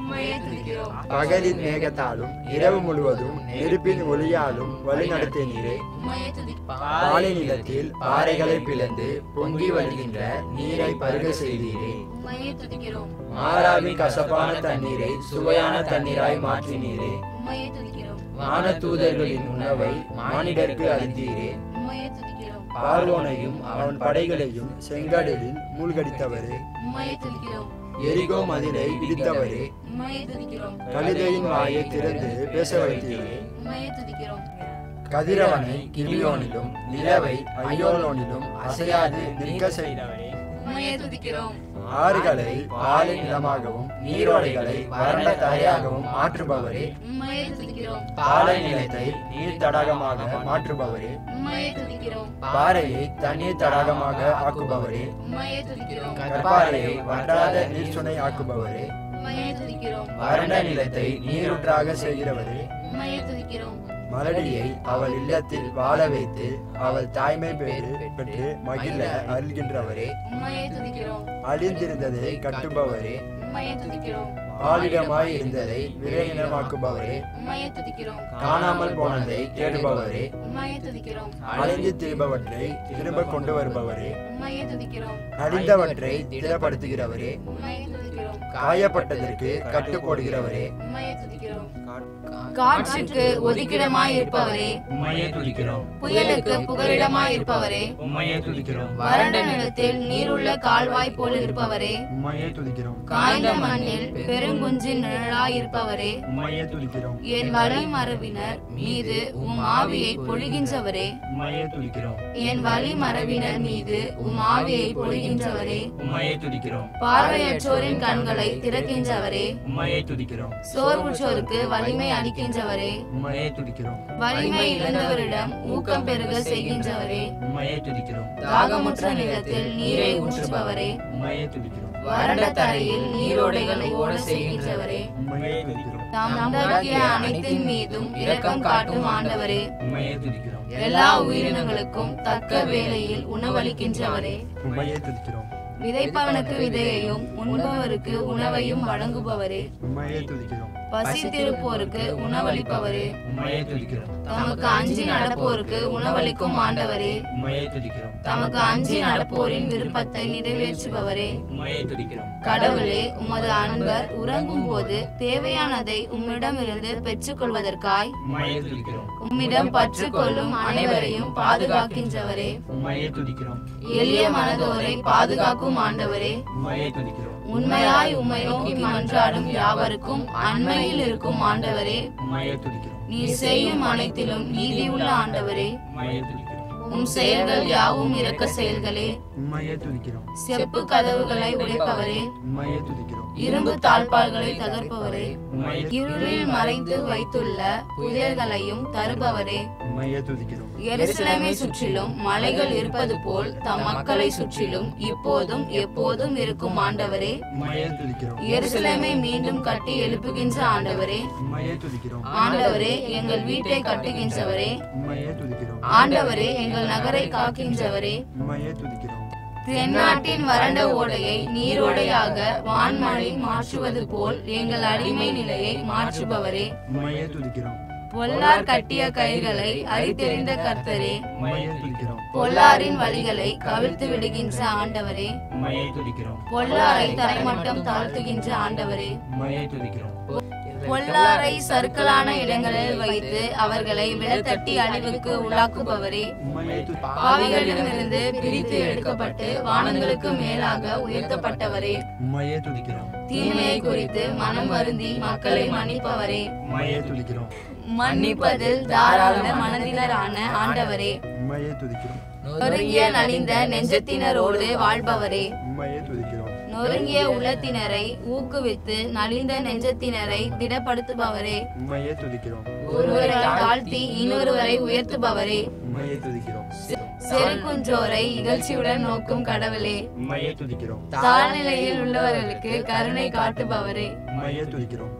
உம்மையே துதிக்கிறோம் பகலின் மேகத்தாலும் இரவு முழுவதும் நெருப்பின் ஒளியாலும் வழிநடத்தினீரே உம்மையே துதிக்கிறோம் பாலை நிலத்தில் பாறைகளை பிளந்து பொங்கி வருகின்ற நீரை பருக செய்தீரே உம்மையே துதிக்கிறோம் மாறாவின் கசப்பான தண்ணீரை சுவையான தண்ணீராய் மாற்றினீரே உம்மையே துதிக்கிறோம் வான தூதர்களின் உணவை மானிடருக்கு அளித்தீரே உம்மையே துதிக்கிறோம் பார்வோனையும் அவன் படைகளையும் செங்கடலில் மூழ்கடித்தவரே உம்மையே துதிக்கிறோம் எரிகோ மதிலை இடித்தவரே உம்மையே துதிக்கிறோம் கழுதையின் வாயை திறந்து பேச வைத்தீரே உம்மையே துதிக்கிறோம் கதிரவனை கிபியோனிலும் நிலவை ஐயோலோனிலும் அசையாது நிற்க செய்தவரே உம்மையே துதிக்கிறோம் ஆறுகளை பாலை நிலமாகவும் நீரோடைகளை வறண்ட தரையாகவும் மாற்றுபவரே உம்மையே துதிக்கிறோம் பாலை நிலத்தை நீர் தடாகமாக மாற்றுபவரே உம்மையே துதிக்கிறோம் பாறையை தண்ணீர் தடாகமாக ஆக்குபவரே உம்மையே துதிக்கிறோம் கற்பாறையை வற்றாத நீர்ச்சுனை ஆக்குபவரே உம்மையே துதிக்கிறோம் வறண்ட நிலத்தை நீரூற்றாக செய்கிறவரே உம்மையே துதிக்கிறோம் மலடியை அவள் இல்லத்தில் வாழ வைத்து அவள் தாய்மை பேறு பெற்று மகிழ அருள்கின்றவரே உம்மையே துதிக்கிறோம் அழிந்திருந்ததை கட்டுபவரே உம்மையே துதிக்கிறோம் ஆளிடமாய் இருந்ததை விரையினமாக்குபவரே உம்மையே துதிக்கிறோம் காணாமல் போனதை தேடுபவரே உம்மையே துதிக்கிறோம் அழிந்து திரும்பவற்றை திரும்ப கொண்டு வருபவரே உம்மையே துதிக்கிறோம் அழிந்தவற்றை திடப்படுத்துகிறவரே உம்மையே துதிக்கிறோம் காயப்பட்டதற்கு கட்டு போடுகிறவரே உம்மையே துதிக்கிறோம் காற்றுக்கு ஒதுக்கிடமாய் இருப்பவரே உம்மையே துதிக்கிறோம் புயலுக்கு புகலிடமாய் இருப்பவரே உம்மையே துதிக்கிறோம் வறண்ட நிலத்தில் நீருள்ள கால்வாய் போல் இருப்பவரே உம்மையே துதிக்கிறோம் காய்ந்த மண்ணில் பெருங்குஞ்சின் நிழலாய் இருப்பவரே உம்மையே துதிக்கிறோம் என் வழி மரபினர் மீது உம் ஆவியை பொழிகின்றவரே உம்மையே துதிக்கிறோம் என் வழி மரபினர் மீது உம் ஆவியை பொழிகின்றவரே உம்மையே துதிக்கிறோம் பார்வையற்றோரின் கண்களை திறக்கின்றவரே உம்மையே துதிக்கிறோம் சோர்வுற்றோருக்கு வலிமை அளிக்கின்றவரே உம்மையே துதிக்கிறோம் வலிமை இழந்தவரிடம் ஊக்கம் பெருக செய்கின்றவரே உம்மையே துதிக்கிறோம் தாகமுற்ற நிலத்தில் நீரை ஊற்றுபவரே உம்மையே துதிக்கிறோம் வறண்ட தரையில் நீரோடைகளை ஓட செய்கின்றவரே உம்மையே துதிக்கிறோம் தாம் உண்டாக்கிய அனைத்தின் மீதும் இரக்கம் காட்டும் ஆண்டவரே உம்மையே துதிக்கிறோம் எல்லா உயிரினங்களுக்கும் தக்க வேளையில் உணவளிக்கின்றவரே உம்மையே துதிக்கிறோம் விதைப்பவனுக்கு விதையையும் உண்பவருக்கு உணவையும் வழங்குபவரே உம்மையே துதிக்கிறோம் பசித்திருப்போருக்கு உணவளிப்பவரே உம்மையே துதிக்கிறோம் தமக்கு அஞ்சி நடப்போருக்கு உணவளிக்கும் ஆண்டவரே உம்மையே துதிக்கிறோம் தமக்கு அஞ்சி நடப்போரின் விருப்பத்தை நிறைவேற்றுபவரே உம்மையே துதிக்கிறோம் கடவுளே உமது அன்பர் உறங்கும் போது தேவையானதை உம்மிடமிருந்து பெற்றுக்கொள்வதற்காய் உம்மையே துதிக்கிறோம் உம்மிடம் பற்றுக்கொள்ளும் அனைவரையும் பாதுகாக்கின்றவரே உம்மையே துதிக்கிறோம் எளிய மனதோரை பாதுகாக்கும் ஆண்டவரே உம்மையே துதிக்கிறோம் உண்மையாய் உம்மை நோக்கி மன்றாடும் யாவருக்கும் அண்மையில் இருக்கும் ஆண்டவரே உம்மையே துதிக்கிறோம் நீ செய்யும் அனைத்திலும் நீதி உள்ள ஆண்டவரே உம்மையே துதிக்கிறோம் உம் செயல்கள் யாவும் இரக்க செயல்களே உம்மையே துதிக்கிறோம் செப்பு கதவுகளை உடைப்பவரே உம்மையே துதிக்கிறோம் இரும்பு தாழ்பால்களை தகர்ப்பவரே உம்மையே இருளில் மறைத்து வைத்துள்ள புயல்களையும் தருபவரே உம்மையே துதிக்கிறோம் எருசலேமை சுற்றிலும் மலைகள் இருப்பது போல் தம் மக்களை சுற்றிலும் இப்போதும் எப்போதும் இருக்கும் ஆண்டவரே உம்மையே துதிக்கிறோம் எருசலேமை மீண்டும் கட்டி எழுப்புகின்ற ஆண்டவரே உம்மையே துதிக்கிறோம் ஆண்டவரே எங்கள் வீட்டை கட்டுகின்றவரே உம்மையே துதிக்கிறோம் ஆண்டவரே எங்கள் நகரை காக்கின்றவரே உம்மையே துதிக்கிறோம் தென்னாட்டின் வறண்ட ஓடையை நீரோடையாக வான்மழை மாற்றுவது போல் எங்கள் அடிமை நிலையை மாற்றுபவரே உம்மையே துதிக்கிறோம் பொல்லார் கட்டிய கயிர்களை அரித்தெறிந்த கர்த்தரே உம்மையே துதிக்கிறோம் பொல்லாரின் வழிகளை கவிழ்த்து விடுகின்ற ஆண்டவரே உம்மையே துதிக்கிறோம் பொல்லாரை தரைமட்டம் தாழ்த்துகின்ற ஆண்டவரே உம்மையே துதிக்கிறோம் பொல்லாரை சறுக்கலான இடங்களில் வைத்து அவர்களை விழத்தட்டி அழிவுக்கு உள்ளாக்குபவரே உம்மையே துதிக்கிறோம் பாவிகளிடமிருந்து பிரித்து எடுக்கப்பட்டு வானங்களுக்கு மேலாக உயர்த்தப்பட்டவரே உம்மையே துதிக்கிறோம் தீமையை குறித்து மனம் வருந்தி மக்களை மன்னிப்பவரே உம்மையே துதிக்கிறோம் மன்னிப்பதில் தாராள மனதினரான ஆண்டவரே உம்மையே துதிக்கிறோம் நொறுங்கிய நலிந்த நெஞ்சத்தினரோடு வாழ்பவரே உம்மையே துதிக்கிறோம் நொறுங்கிய உள்ளத்தினரை ஊக்குவித்து நலிந்த நெஞ்சத்தினரை திடப்படுத்துபவரே உம்மையே துதிக்கிறோம் ஒருவரை தாழ்த்தி இன்னொருவரை உயர்த்துபவரே உம்மையே துதிக்கிறோம் செருக்குன்றோரை இகழ்ச்சியுடன் நோக்கும் கடவுளே உம்மையே துதிக்கிறோம் தாழ்நிலையில் உள்ளவர்களுக்கு கருணை காட்டுபவரே உம்மையே துதிக்கிறோம்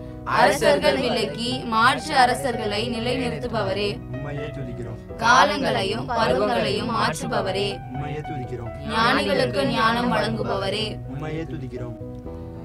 அரசர்கள் விலக்கி மாற்று அரசர்களை நிலைநிறுத்துபவரே உம்மையே துதிக்கிறோம் காலங்களையும் பருவங்களையும் மாற்றுபவரே உம்மையே துதிக்கிறோம் ஞானிகளுக்கு ஞானம் வழங்குபவரே உம்மையே துதிக்கிறோம்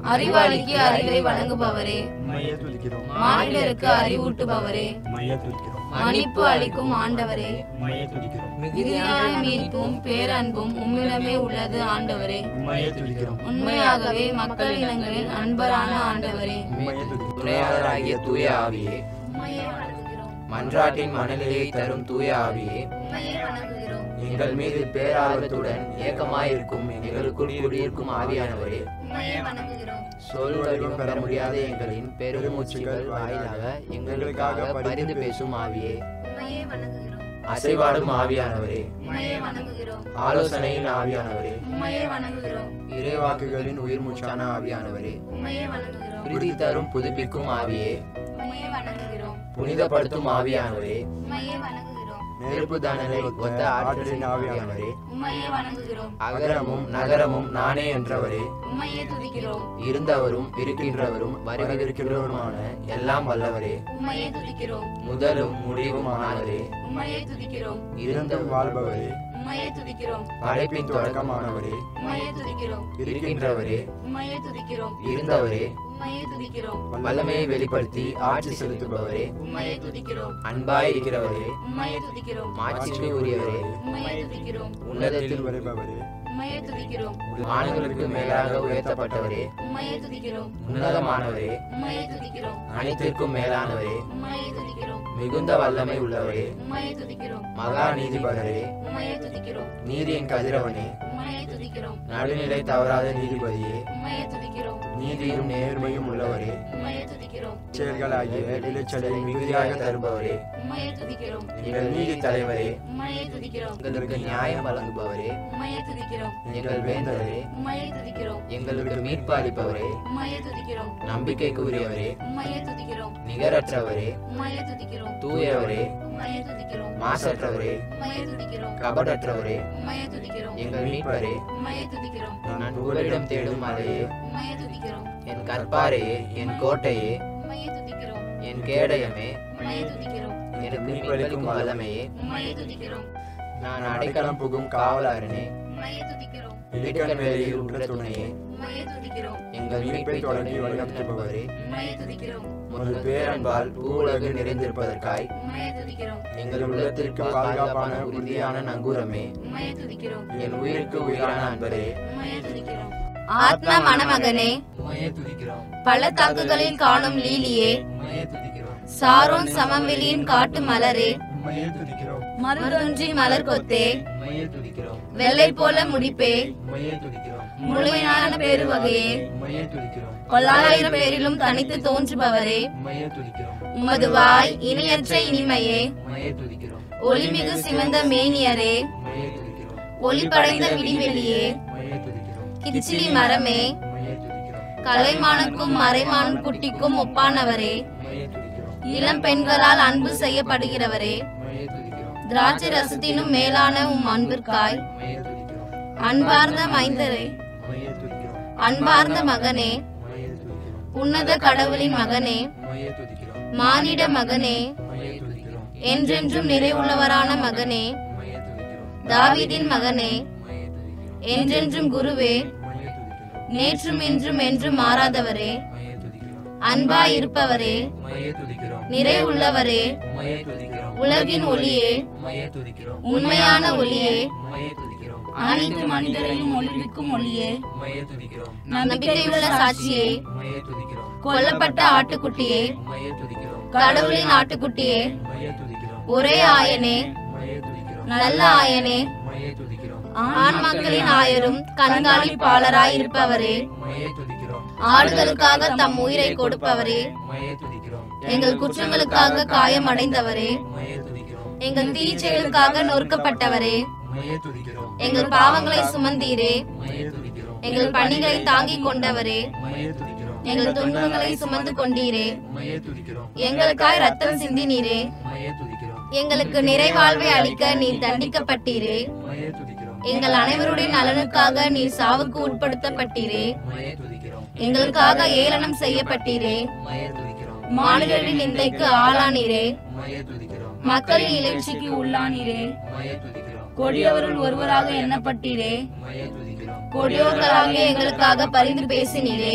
அறிவாளிக்கு அறிவை வழங்குபவரே உம்மையே துதிக்கிறோம் மானிடருக்கு அறிவூட்டுபவரே உம்மையே துதிக்கிறோம் மன்னிப்பு அளிக்கும் ஆண்டவரே உம்மையே துதிக்கிறோம் மிகுதியான மீட்பும் பேரன்பும் உம்மிடமே உள்ளது ஆண்டவரே உம்மையே துதிக்கிறோம் உண்மையாகவே மக்கள் இனங்களின் அன்பரான ஆண்டவரே உம்மையே துதிக்கிறோம் துணையாளராகிய தூய ஆவியே உம்மையே வணங்குகிறோம் மன்றாட்டின் மனநிலையை தரும் தூய ஆவியே உம்மையே வணங்குகிறோம் எங்கள் மீது பேரார்வத்துடன் ஏக்கமாயிருக்கும் எங்களுக்குள் குடியிருக்கும் ஆவியானவரே உம்மையே வணங்குகிறோம் சொல் வடிவம் பெற முடியாத எங்களின் பெருமூச்சுகள் வாயிலாக எங்களுக்காக பரிந்து பேசும் ஆவியே உம்மையே வணங்குகிறோம் அசைவாடும் ஆவியானவரே உம்மையே வணங்குகிறோம் ஆலோசனையின் ஆவியானவரே உம்மையே வணங்குகிறோம் இறைவாக்குகளின் உயிர் மூச்சான ஆவியானவரே உம்மையே வணங்குகிறோம் உறுதி தரும் புதுப்பிக்கும் ஆவியே உம்மையே வணங்குகிறோம் புனிதப்படுத்தும் ஆவியானவரே உம்மையே வணங்குகிறோம் நெருப்பு தானலை ஒத்த ஆற்றலின் ஆவியானவரே உம்மையே வணங்குகிறோம் அகரமும் நகரமும் நானே என்றவரே உம்மையே துதிக்கிறோம் இருந்தவரும் இருக்கின்றவரும் வருவதற்கிறவருமான எல்லாம் வல்லவரே உம்மையே துதிக்கிறோம் முதலும் முடிவுமானவரே உம்மையே துதிக்கிறோம் இருந்தும் வாழ்பவரே உம்மையே துதிக்கிறோம் படைப்பின் தொடக்கமானவரே உம்மையே துதிக்கிறோம் இருக்கின்றவரே உம்மையே துதிக்கிறோம் இருந்தவரே உம்மையே துதிக்கிறோம் வல்லமையை வெளிப்படுத்தி ஆட்சி செலுத்துபவரே உம்மையே துதிக்கிறோம் அன்பாய் இருக்கிறவரே உம்மையே துதிக்கிறோம் மாட்சிமை உரியவரே உம்மையே துதிக்கிறோம் உன்னதத்தில் வருபவரே உம்மையே துதிக்கிறோம் வானங்களுக்கு மேலாக உயர்த்தப்பட்டவரே உம்மையே துதிக்கிறோம் உன்னதமானவரே உம்மையே துதிக்கிறோம் அனைத்திற்கும் மேலானவரே உம்மையே துதிக்கிறோம் மிகுந்த வல்லமை உள்ளவரே உம்மையே துதிக்கிறோம் மகா நீதிபரரே உம்மையே துதிக்கிறோம் நீதியின் கதிரவனே உம்மையே துதிக்கிறோம் நடுநிலை தவறாத நீதிபதியே உம்மையே துதிக்கிறோம் நீதியும் நேர்மையும் உள்ளவரே உம்மையே துதிக்கிறோம் செயல்களாகிய விளைச்சலை மிகுதியாக தருபவரே உம்மையே துதிக்கிறோம் எங்கள் நீதி தலைவரே உம்மையே துதிக்கிறோம் எங்களுக்கு நியாயம் வழங்குபவரே உம்மையே துதிக்கிறோம் எங்கள் வேந்தரே உம்மையே துதிக்கிறோம் எங்களுக்கு மீட்பு அளிப்பவரே உம்மையே துதிக்கிறோம் நம்பிக்கைக்கு உரியவரே உம்மையே துதிக்கிறோம் நிகரற்றவரே உம்மையே துதிக்கிறோம் தூயவரே உம்மையே துதிக்கிறோம் மாசற்றவரே உம்மையே துதிக்கிறோம் கபடற்றவரே உம்மையே துதிக்கிறோம் எங்கள் மீட்பரே உம்மையே துதிக்கிறோம் நான் புகலிடம் தேடும் மலையே உம்மையே துதிக்கிறோம் என் கற்பாரையே என் கோட்டையே உம்மையே துதிக்கிறோம் என் கேடயமே உம்மையே துதிக்கிறோம் எனக்கு மீட்பளிக்கும் வல்லமையே உம்மையே துதிக்கிறோம் நான் அடைக்கலம் புகும் காவலாரனே உம்மையே துதிக்கிறோம் இடுக்கண் வேலையில் உற்ற துணையே உம்மையே துதிக்கிறோம் எங்கள் மீட்பை தொடங்கி வழிநடத்துபவரே உம்மையே துதிக்கிறோம் உமது பேரன்பால் பூவுலகு நிறைந்திருப்பதற்காய் உம்மையே துதிக்கிறோம் எங்கள் உள்ளத்திற்கு பாதுகாப்பான உறுதியான நங்கூரமே உம்மையே துதிக்கிறோம் என் உயிருக்கு உயிரான அன்பரே உம்மையே துதிக்கிறோம் ஆத்ம மணமகனே உமையே துதிக்கிறோம் பள்ளத்தாக்குகளில் காணும் லீலியே உமையே துதிக்கிறோம் சாரோன் சமவெளியின் காட்டு மலரே உம்மையே துதிக்கிறோம் மருதொன்றி மலர் கொத்தே உமையே துதிக்கிறோம் வெள்ளை போல முடிப்பே உமையே துதிக்கிறோம் முழுமையான பேருவகையே உமையே துதிக்கிறோம் பல்லாயிரம் பேரிலும் தனித்து தோன்றுபவரே உமையே துதிக்கிறோம் உமது வாய் இணையற்ற இனிமையே உமையே துதிக்கிறோம் ஒளிமிகு சிவந்த மேனியரே உமையே துதிக்கிறோம் ஒளிபடைந்த விடிவெளியே உமையே துதிக்கிறோம் கிச்சிலி மரமே உமையே துதிக்கிறோம் கலைமானுக்கும் மறைமான் குட்டிக்கும் ஒப்பானவரே உமையே துதிக்கிறோம் இளம் பெண்களால் அன்பு செய்யப்படுகிறவரே உமையே துதிக்கிறோம் திராட்சை ரசத்தினும் மேலான உம் அன்பிற்காய் உமையே துதிக்கிறோம் அன்பார்ந்த மைந்தரே உமையே துதிக்கிறோம் அன்பார்ந்த மகனே உமையே துதிக்கிறோம் உன்னத கடவுளின் மகனே உமையே துதிக்கிறோம் மானிட மகனே உமையே துதிக்கிறோம் என்றென்றும் நிறைவுள்ளவரான மகனே உமையே துதிக்கிறோம் தாவீதின் மகனே உமையே துதிக்கிறோம் என்றென்றும் குருவே உமையே துதிக்கிறோம் நேற்றும் இன்றும் என்றும் மாறாதவரே உமையே துதிக்கிறோம் அன்பாய் இருப்பவரே உமையே துதிக்கிறோம் நிறைவுள்ளவரே உமையே துதிக்கிறோம் உலகின் ஒளியே உமையே துதிக்கிறோம் உண்மையான ஒளியே உமையே துதிக்கிறோம் அனைத்து மனிதரையும் ஒளிவிக்கும் ஒளியே உமையே துதிக்கிறோம் நம்பிக்கையுள்ள சாட்சியே உமையே துதிக்கிறோம் கொல்லப்பட்ட ஆட்டுக்குட்டியே உமையே துதிக்கிறோம் கடவுளின் ஆட்டுக்குட்டியே உமையே துதிக்கிறோம் ஒரே ஆயனே உமையே துதிக்கிறோம் நல்ல ஆயனே உமையே துதிக்கிறோம் ஆண் மக்களின் ஆயரும் கண்காணிப்பாளராய் இருப்பவரே உமையே துதிக்கிறோம் ஆடுகளுக்காக தம் உயிரை கொடுப்பவரே உமையே துதிக்கிறோம் எங்கள் குற்றங்களுக்காக காயமடைந்தவரே உமையே துதிக்கிறோம் எங்கள் தீச்செயலுக்காக நொறுக்கப்பட்டவரே உமையே துதிக்கிறோம் எங்கள் பாவங்களை சுமந்தீரே உமையே துதிக்கிறோம் எங்கள் பணிகளை தாங்கிக் கொண்டவரே உமையே துதிக்கிறோம் எங்கள் துன்பங்களை சுமந்து கொண்டீரே உமையே துதிக்கிறோம் எங்களுக்காய் ரத்தம் சிந்தினீரே உமையே துதிக்கிறோம் எங்களுக்கு நிறைவாழ்வை அளிக்க நீர் தண்டிக்கப்பட்டீரே உமையே துதிக்கிறோம் எங்கள் அனைவருடைய நலனுக்காக நீர் சாவுக்கு உட்படுத்தப்பட்டீரே உமையே துதிக்கிறோம் எங்களுக்காக ஏளனம் செய்யப்பட்டீரே உமையே துதிக்கிறோம் மாநிலரின் நிந்தைக்கு ஆளானீரே உமையே துதிக்கிறோம் மக்களின் இலட்சிக்கு உள்ளானீரே உமையே துதிக்கிறோம் கொடியவருள் ஒருவராக எண்ணப்பட்டீரே உமையே துதிக்கிறோம் கொடியோர்களாகிய எங்களுக்காக பரிந்து பேசினீரே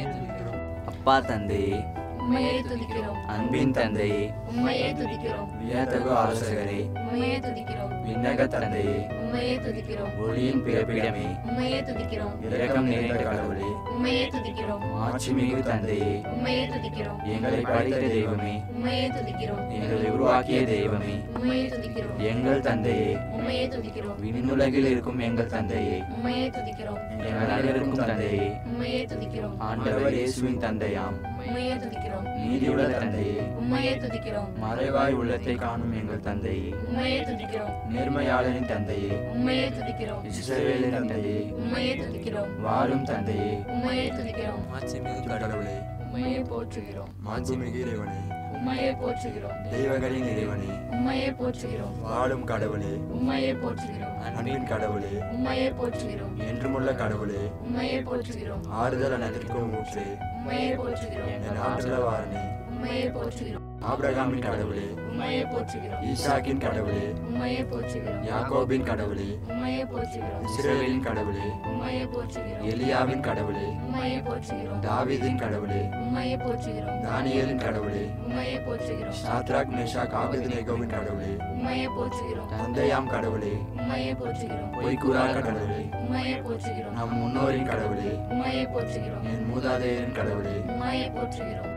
அப்பா தந்தையே உண்மையை துதிக்கிறோம் அன்பின் தந்தையே உண்மையை துதிக்கிறோம் வியத்தகு ஆலோசகரே உண்மையை துதிக்கிறோம் விண்ணக தந்தையே உண்மையை துதிக்கிறோம் ஒளியின் பிறப்பிடமே உண்மையை துதிக்கிறோம் இரக்கம் நிறைந்த கடவுளே உண்மையை துதிக்கிறோம் மாட்சிமிகு தந்தையே உண்மையை துதிக்கிறோம் எங்களை படைத்த தெய்வமே உண்மையை துதிக்கிறோம் எங்களை உருவாக்கிய தெய்வமே உண்மையை துதிக்கிறோம் எங்கள் தந்தையே உண்மையை துதிக்கிறோம் விண்ணுலகில் இருக்கும் எங்கள் தந்தையே உண்மையை துதிக்கிறோம் எங்கள் அனைவருக்கும் தந்தையே உண்மையை துதிக்கிறோம் ஆண்டவர் இயேசுவின் தந்தையாம் உண்மையை துதிக்கிறோம் நீதியுள்ள தந்தையே உண்மையை துதிக்கிறோம் மறைவாய் உள்ளத்தை காணும் எங்கள் தந்தையே உண்மையை துதிக்கிறோம் நேர்மையாளரின் தந்தையே உண்மையை துதிக்கிறோம் இஸ்ரவேலின் தந்தையே உண்மையை துதிக்கிறோம் வாழும் தந்தையே உண்மையை துதிக்கிறோம் மாட்சிமிகு கடவுளே உண்மையை போற்றுகிறோம் மாட்சிமிகு இறைவனே உண்மையை போற்றுகிறோம் தெய்வங்களின் இறைவனே உண்மையை போற்றுகிறோம் வாழும் கடவுளே உண்மையை போற்றுகிறோம் அன்பின் கடவுளே உண்மையை போற்றுகிறோம் என்றுமுள்ள கடவுளே உண்மையை போற்றுகிறோம் ஆறுதல் அனைத்திற்கும் ஊற்றே உண்மையை போற்றுகிறோம் என் ஆற்றலவாரனே உண்மையை போற்றுகிறோம் ஆபிரகாமின் கடவுளே உண்மையை போற்றுகிறோம் ஈசாக்கின் கடவுளே உண்மையை போற்றுகிறோம் யாக்கோபின் கடவுளே உண்மையை போற்றுகிறோம் இஸ்ரவேலின் கடவுளே உண்மையை போற்றுகிறோம் எலியாவின் கடவுளே உண்மையை போற்றுகிறோம் தாவீதின் கடவுளே உண்மையை போற்றுகிறோம் தானியேலின் கடவுளே உண்மையை போற்றுகிறோம் சாத்ராக் மேஷாக் ஆபேத்நேகோவின் கடவுளே உண்மையை போற்றுகிறோம் தந்தையாம் கடவுளே உண்மையை போற்றுகிறோம் பொய்க்கூறா கடவுளே உண்மையை போற்றுகிறோம் நம் முன்னோரின் கடவுளே உண்மையை போற்றுகிறோம் என் மூதாதையரின் கடவுளே உண்மையை போற்றுகிறோம்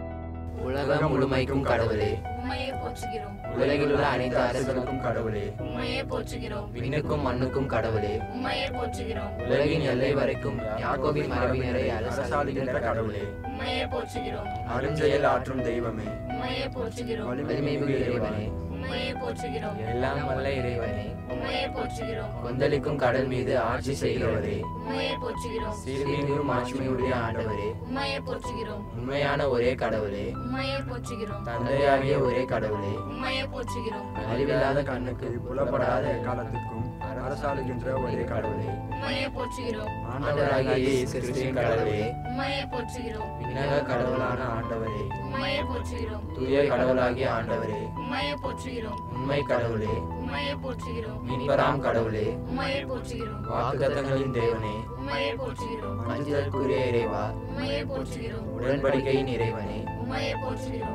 உலகம் முழுமைக்கும் கடவுளே உண்மையை போற்றுகிறோம் உலகில் உள்ள அனைத்து அரசுகளுக்கும் அரசர்களுக்கும் கடவுளே உண்மையை போற்றுகிறோம் விண்ணுக்கும் மண்ணுக்கும் கடவுளே உண்மையை போற்றுகிறோம் உலகின் எல்லை வரைக்கும் யாக்கோபின் மரபினரை அரசாளுகின்ற அரசாளுகின்ற கடவுளே உண்மையை போற்றுகிறோம் அருஞ்செயல் ஆற்றும் தெய்வமே உண்மையை போற்றுகிறோம் வலிமைமிகு இறைவனே உண்மையை போற்றுகிறோம் எல்லாம் வல்ல இறைவனே உண்மையை போற்றுகிறோம் கொந்தளிக்கும் கடல் மீது ஆட்சி செய்கிறவரே உண்மையை போற்றுகிறோம் சீர்மிகும் ஆட்சிமையுடைய ஆண்டவரே உண்மையை போற்றுகிறோம் உண்மையான ஒரே கடவுளே உண்மையை போற்றுகிறோம் தந்தையாகிய ஒரே கடவுளே உண்மையை போற்றுகிறோம் அறிவில்லாத கண்ணுக்கு புலப்படாத காலத்துக்கும் அரசாளுகின்ற ஒரே கடவுளே உண்மையை போற்றுகிறோம் ஆண்டவராகிய இயேசு கிறிஸ்துவின் கடவுளே உண்மையை போற்றுகிறோம் விண்ணக கடவுளான ஆண்டவரே உண்மையை போற்றுகிறோம் தூய கடவுளாகிய ஆண்டவரே உண்மையை போற்றுகிறோம் உண்மை கடவுளே உண்மையை போற்றுகிறோம் மீன்பராம் கடவுளே உண்மையை போற்றுகிறோம் வாக்குத்தத்தங்களின் தேவனே உண்மையை போற்றுகிறோம் அஞ்சுதற்குரிய இறைவா உண்மையை போற்றுகிறோம் உடன்படிக்கையின் இறைவனே உண்மையை போற்றுகிறோம்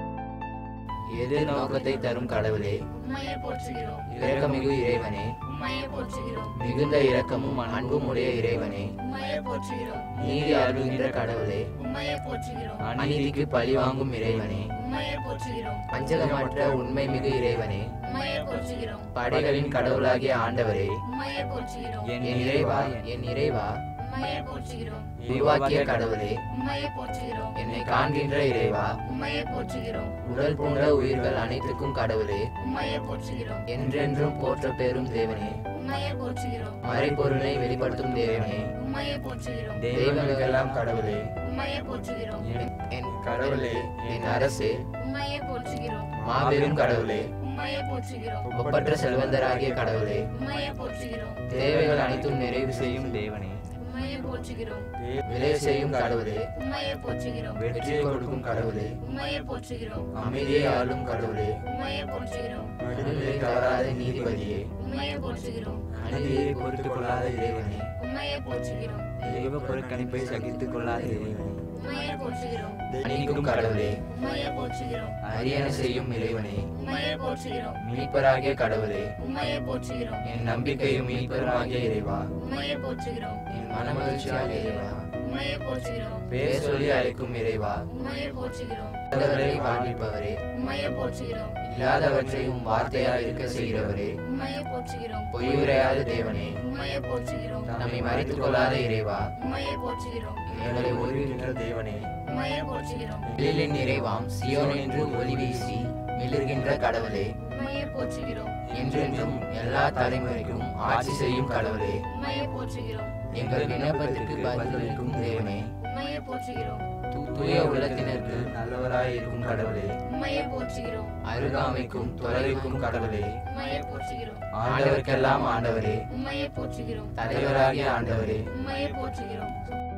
எதிர் நோக்கத்தை தரும் கடவுளே உண்மையை போற்றுகிறோம் இரக்கமிகு இறைவனே உண்மையை போற்றுகிறோம் மிகுந்த இரக்கமும் அன்பும் உடைய இறைவனே உண்மையை போற்றுகிறோம் நீதி அருள்கின்ற கடவுளே உண்மையை போற்றுகிறோம் அநீதிக்கு பழி வாங்கும் இறைவனே உண்மையை போற்றுகிறோம் பஞ்சகமற்ற உண்மை மிகு இறைவனே உண்மையை போற்றுகிறோம் படைகளின் கடவுளாகிய ஆண்டவரே உண்மையை போற்றுகிறோம் என் இறைவா என் இறைவா உண்மையை போற்றுகிறோம் உருவாக்கிய கடவுளே உண்மையை போற்றுகிறோம் என்னை காண்கின்ற இறைவா உண்மையை போற்றுகிறோம் உடல் போன்ற உயிர்கள் அனைத்துக்கும் கடவுளே உண்மையை போற்றுகிறோம் என்றென்றும் போற்ற பெறும் தேவனே உண்மையை போற்றுகிறோம் மறைபொருளை வெளிப்படுத்தும் தேவனே உண்மையை போற்றுகிறோம் தெய்வங்களுக்கெல்லாம் கடவுளே உண்மையை போற்றுகிறோம் என்- என் கடவுளே என் அரசே உண்மையை போற்றுகிறோம் மாபெரும் கடவுளே உண்மையை போற்றுகிறோம் ஒப்பற்ற செல்வந்தராகிய கடவுளே உண்மையை போற்றுகிறோம் தேவைகள் அனைத்தும் நிறைவு செய்யும் தேவனே உண்மையை போற்றுகிறோம் விலை செய்யும் கடவுளே உண்மையை போற்றுகிறோம் வெற்றியை கொடுக்கும் கடவுளே உண்மையை போற்றுகிறோம் அமைதியை ஆளும் கடவுளே உண்மையை போற்றுகிறோம் நடுநிலை தவறாத நீதிபதியே உண்மையை போற்றுகிறோம் அநீதியை பொறுத்துக் கொள்ளாத இறைவனே உண்மையை போற்றுகிறோம் தெய்வ பொருட்கணிப்பை சகித்துக் கொள்ளாத இறைவனே உண்மையை போற்றுகிறோம் அணிக்கும் கடவுளே உண்மையை போற்றுகிறோம் அரியணை செய்யும் இறைவனே உண்மையை போற்றுகிறோம் மீட்பராகிய கடவுளே உண்மையை போற்றுகிறோம் என் நம்பிக்கையும் மீட்பருமாகிய இறைவா உண்மையை போற்றுகிறோம் என் மனமகிழ்ச்சியாகிய இறைவா உண்மையை போற்றுகிறோம் பேர் சொல்லி அழைக்கும் இறைவா உண்மையை போற்றுகிறோம் இல்லாதவரை வாழ்விப்பவரே உண்மையை போற்றுகிறோம் இல்லாதவற்றையும் வார்த்தையா இருக்க செய்கிறவரே உண்மையை போற்றுகிறோம் பொய்யுரையாத தேவனே உண்மையை போற்றுகிறோம் நம்மை மறைத்துக் கொள்ளாத இறைவா உண்மையை போற்றுகிறோம் எங்களை ஒரு ஒருங்கின்ற தேவனே உண்மையை போற்றுகிறோம் எழிலின் நிறைவாம் சியோன் என்று ஒளி வீசி மிளிர்கின்ற கடவுளே உண்மையை போற்றுகிறோம் என்றென்றும் எல்லா தலைமுறைக்கும் ஆட்சி செய்யும் கடவுளே உண்மையை போற்றுகிறோம் எங்கள் விண்ணப்பத்திற்கு பதிலளிக்கும் தேவனே உண்மையை போற்றுகிறோம் தூய உள்ளத்தினருக்கு நல்லவராய் இருக்கும் கடவுளே உண்மையை போற்றுகிறோம் அருகாமைக்கும் தொலைவுக்கும் கடவுளே உண்மையை போற்றுகிறோம் ஆண்டவர்க்கெல்லாம் ஆண்டவரே உண்மையை போற்றுகிறோம் தலைவராகிய ஆண்டவரே உண்மையை போற்றுகிறோம்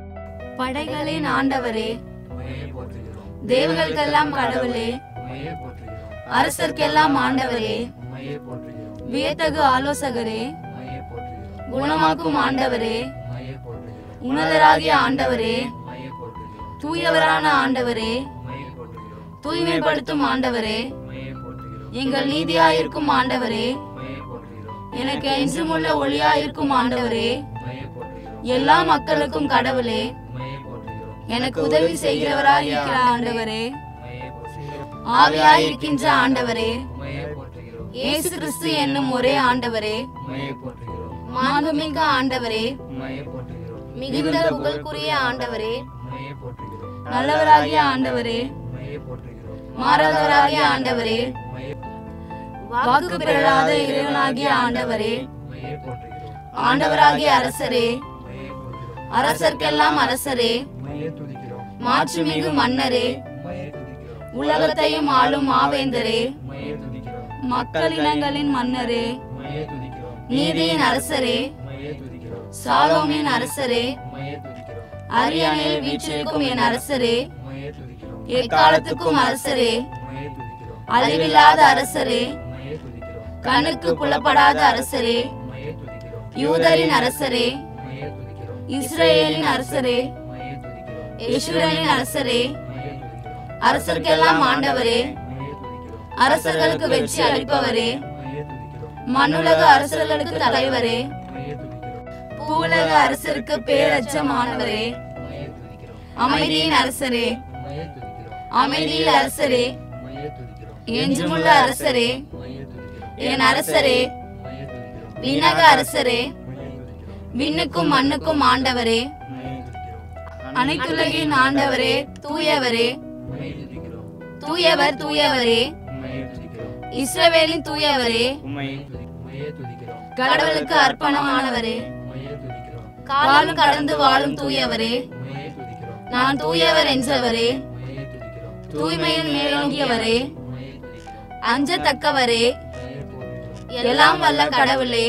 படைகளின் ஆண்டவரே உண்மையை போற்றுகிறோம் தேவர்களுக்கெல்லாம் கடவுளே உண்மையை போற்றுகிறோம் அரசர்க்கெல்லாம் ஆண்டவரே உண்மையை போற்றுகிறோம் வியத்தகு ஆலோசகரே உண்மையை போற்றுகிறோம் குணமாக்கும் ஆண்டவரே உண்மையை போற்றுகிறோம் உன்னதராகிய ஆண்டவரே தூயவரான ஆண்டவரே தூய்மைப்படுத்தும் ஆண்டவரே எங்கள் நீதியாயிருக்கும் ஆண்டவரே எனக்கு என்றுமுள்ள ஒளியாயிருக்கும் ஆண்டவரே எல்லா மக்களுக்கும் கடவுளே எனக்கு உதவி செய்கிறவராய் இருக்கிற ஆண்டவரே ஆவியாய் இருக்கின்ற ஆண்டவரே இயேசு கிறிஸ்து என்னும் ஒரே ஆண்டவரே மாண்புமிக்க ஆண்டவரே மிகுந்த புகழ்க்குரிய ஆண்டவரே நல்லவராகிய ஆண்டவரே மாறாதவராகிய ஆண்டவரே வாக்கு பெறாத இறைவனாகிய ஆண்டவரே ஆண்டவராகிய அரசரே அரசர்க்கெல்லாம் அரசரே மாட்சிமிகு மன்னரே உலகத்தையும் ஆளும் மாவேந்தரே மக்களினங்களின் மன்னரே நீதியின் அரசரே சாலோமின் அரசரே அரியணையில் வீற்றிருக்கும் என் அரசரே எக்காலத்துக்கும் அரசரே அழிவில்லாத அரசரே கண்ணுக்கு புலப்படாத அரசரே யூதரின் அரசரே இஸ்ரேலின் அரசரே யெஷூரனின் அரசரே அரசர்க்கெல்லாம் ஆண்டவரே அரசர்களுக்கு வெற்றி அளிப்பவரே மண்ணுலக அரசர்களுக்கு தலைவரே பூவுலக அரசருக்கு பேரச்சமானவரே அமைதியின் அரசரே அமைதியில் அரசரே என்றுமுள்ள அரசரே என் அரசரே விண்ணக அரசரே விண்ணுக்கும் மண்ணுக்கும் ஆண்டவரே அனைத்துலகின் ஆண்டவரே தூயவரே தூயவர் தூயவரே இஸ்ரவேலின் தூயவரே கடவுளுக்கு அர்ப்பணமானவரே காலம் கடந்து வாழும் தூயவரே நான் தூயவர் என்றவரே தூய்மையில் மேலோங்கியவரே அஞ்சத்தக்கவரே எல்லாம் வல்ல கடவுளே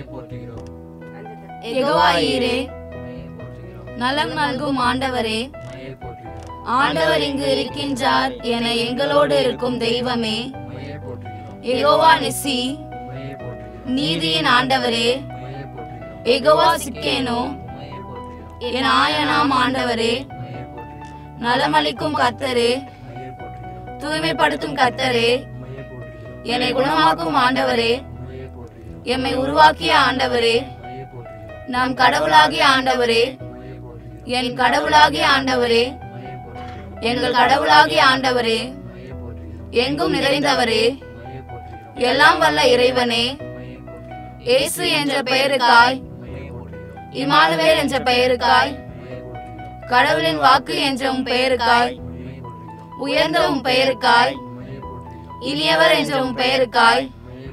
எகோவாயீரே நலம் நல்கும் ஆண்டவரே ஆண்டவர் இங்கு இருக்கின்றார் என எங்களோடு இருக்கும் தெய்வமே எகோவா நிசி நீதியின் ஆண்டவரே எகோவா சிக்கேனோ என் ஆயனாம் ஆண்டவரே நலமளிக்கும் கர்த்தரே தூய்மைப்படுத்தும் கர்த்தரே என்னை குணமாக்கும் ஆண்டவரே எம்மை உருவாக்கிய ஆண்டவரே நம் கடவுளாகிய ஆண்டவரே என் கடவுளாகிய ஆண்டவரே எங்கள் கடவுளாகிய ஆண்டவரே எங்கும் நிறைந்தவரே எல்லாம் வல்ல இறைவனே இயேசு என்ற பெயருக்காய் இமானுவேல் என்ற பெயருக்காய் கடவுளின் வாக்கு என்ற உம் பெயருக்காய் உயர்ந்த உம் பெயருக்காய் இனியவர் என்ற உம் பெயருக்காய்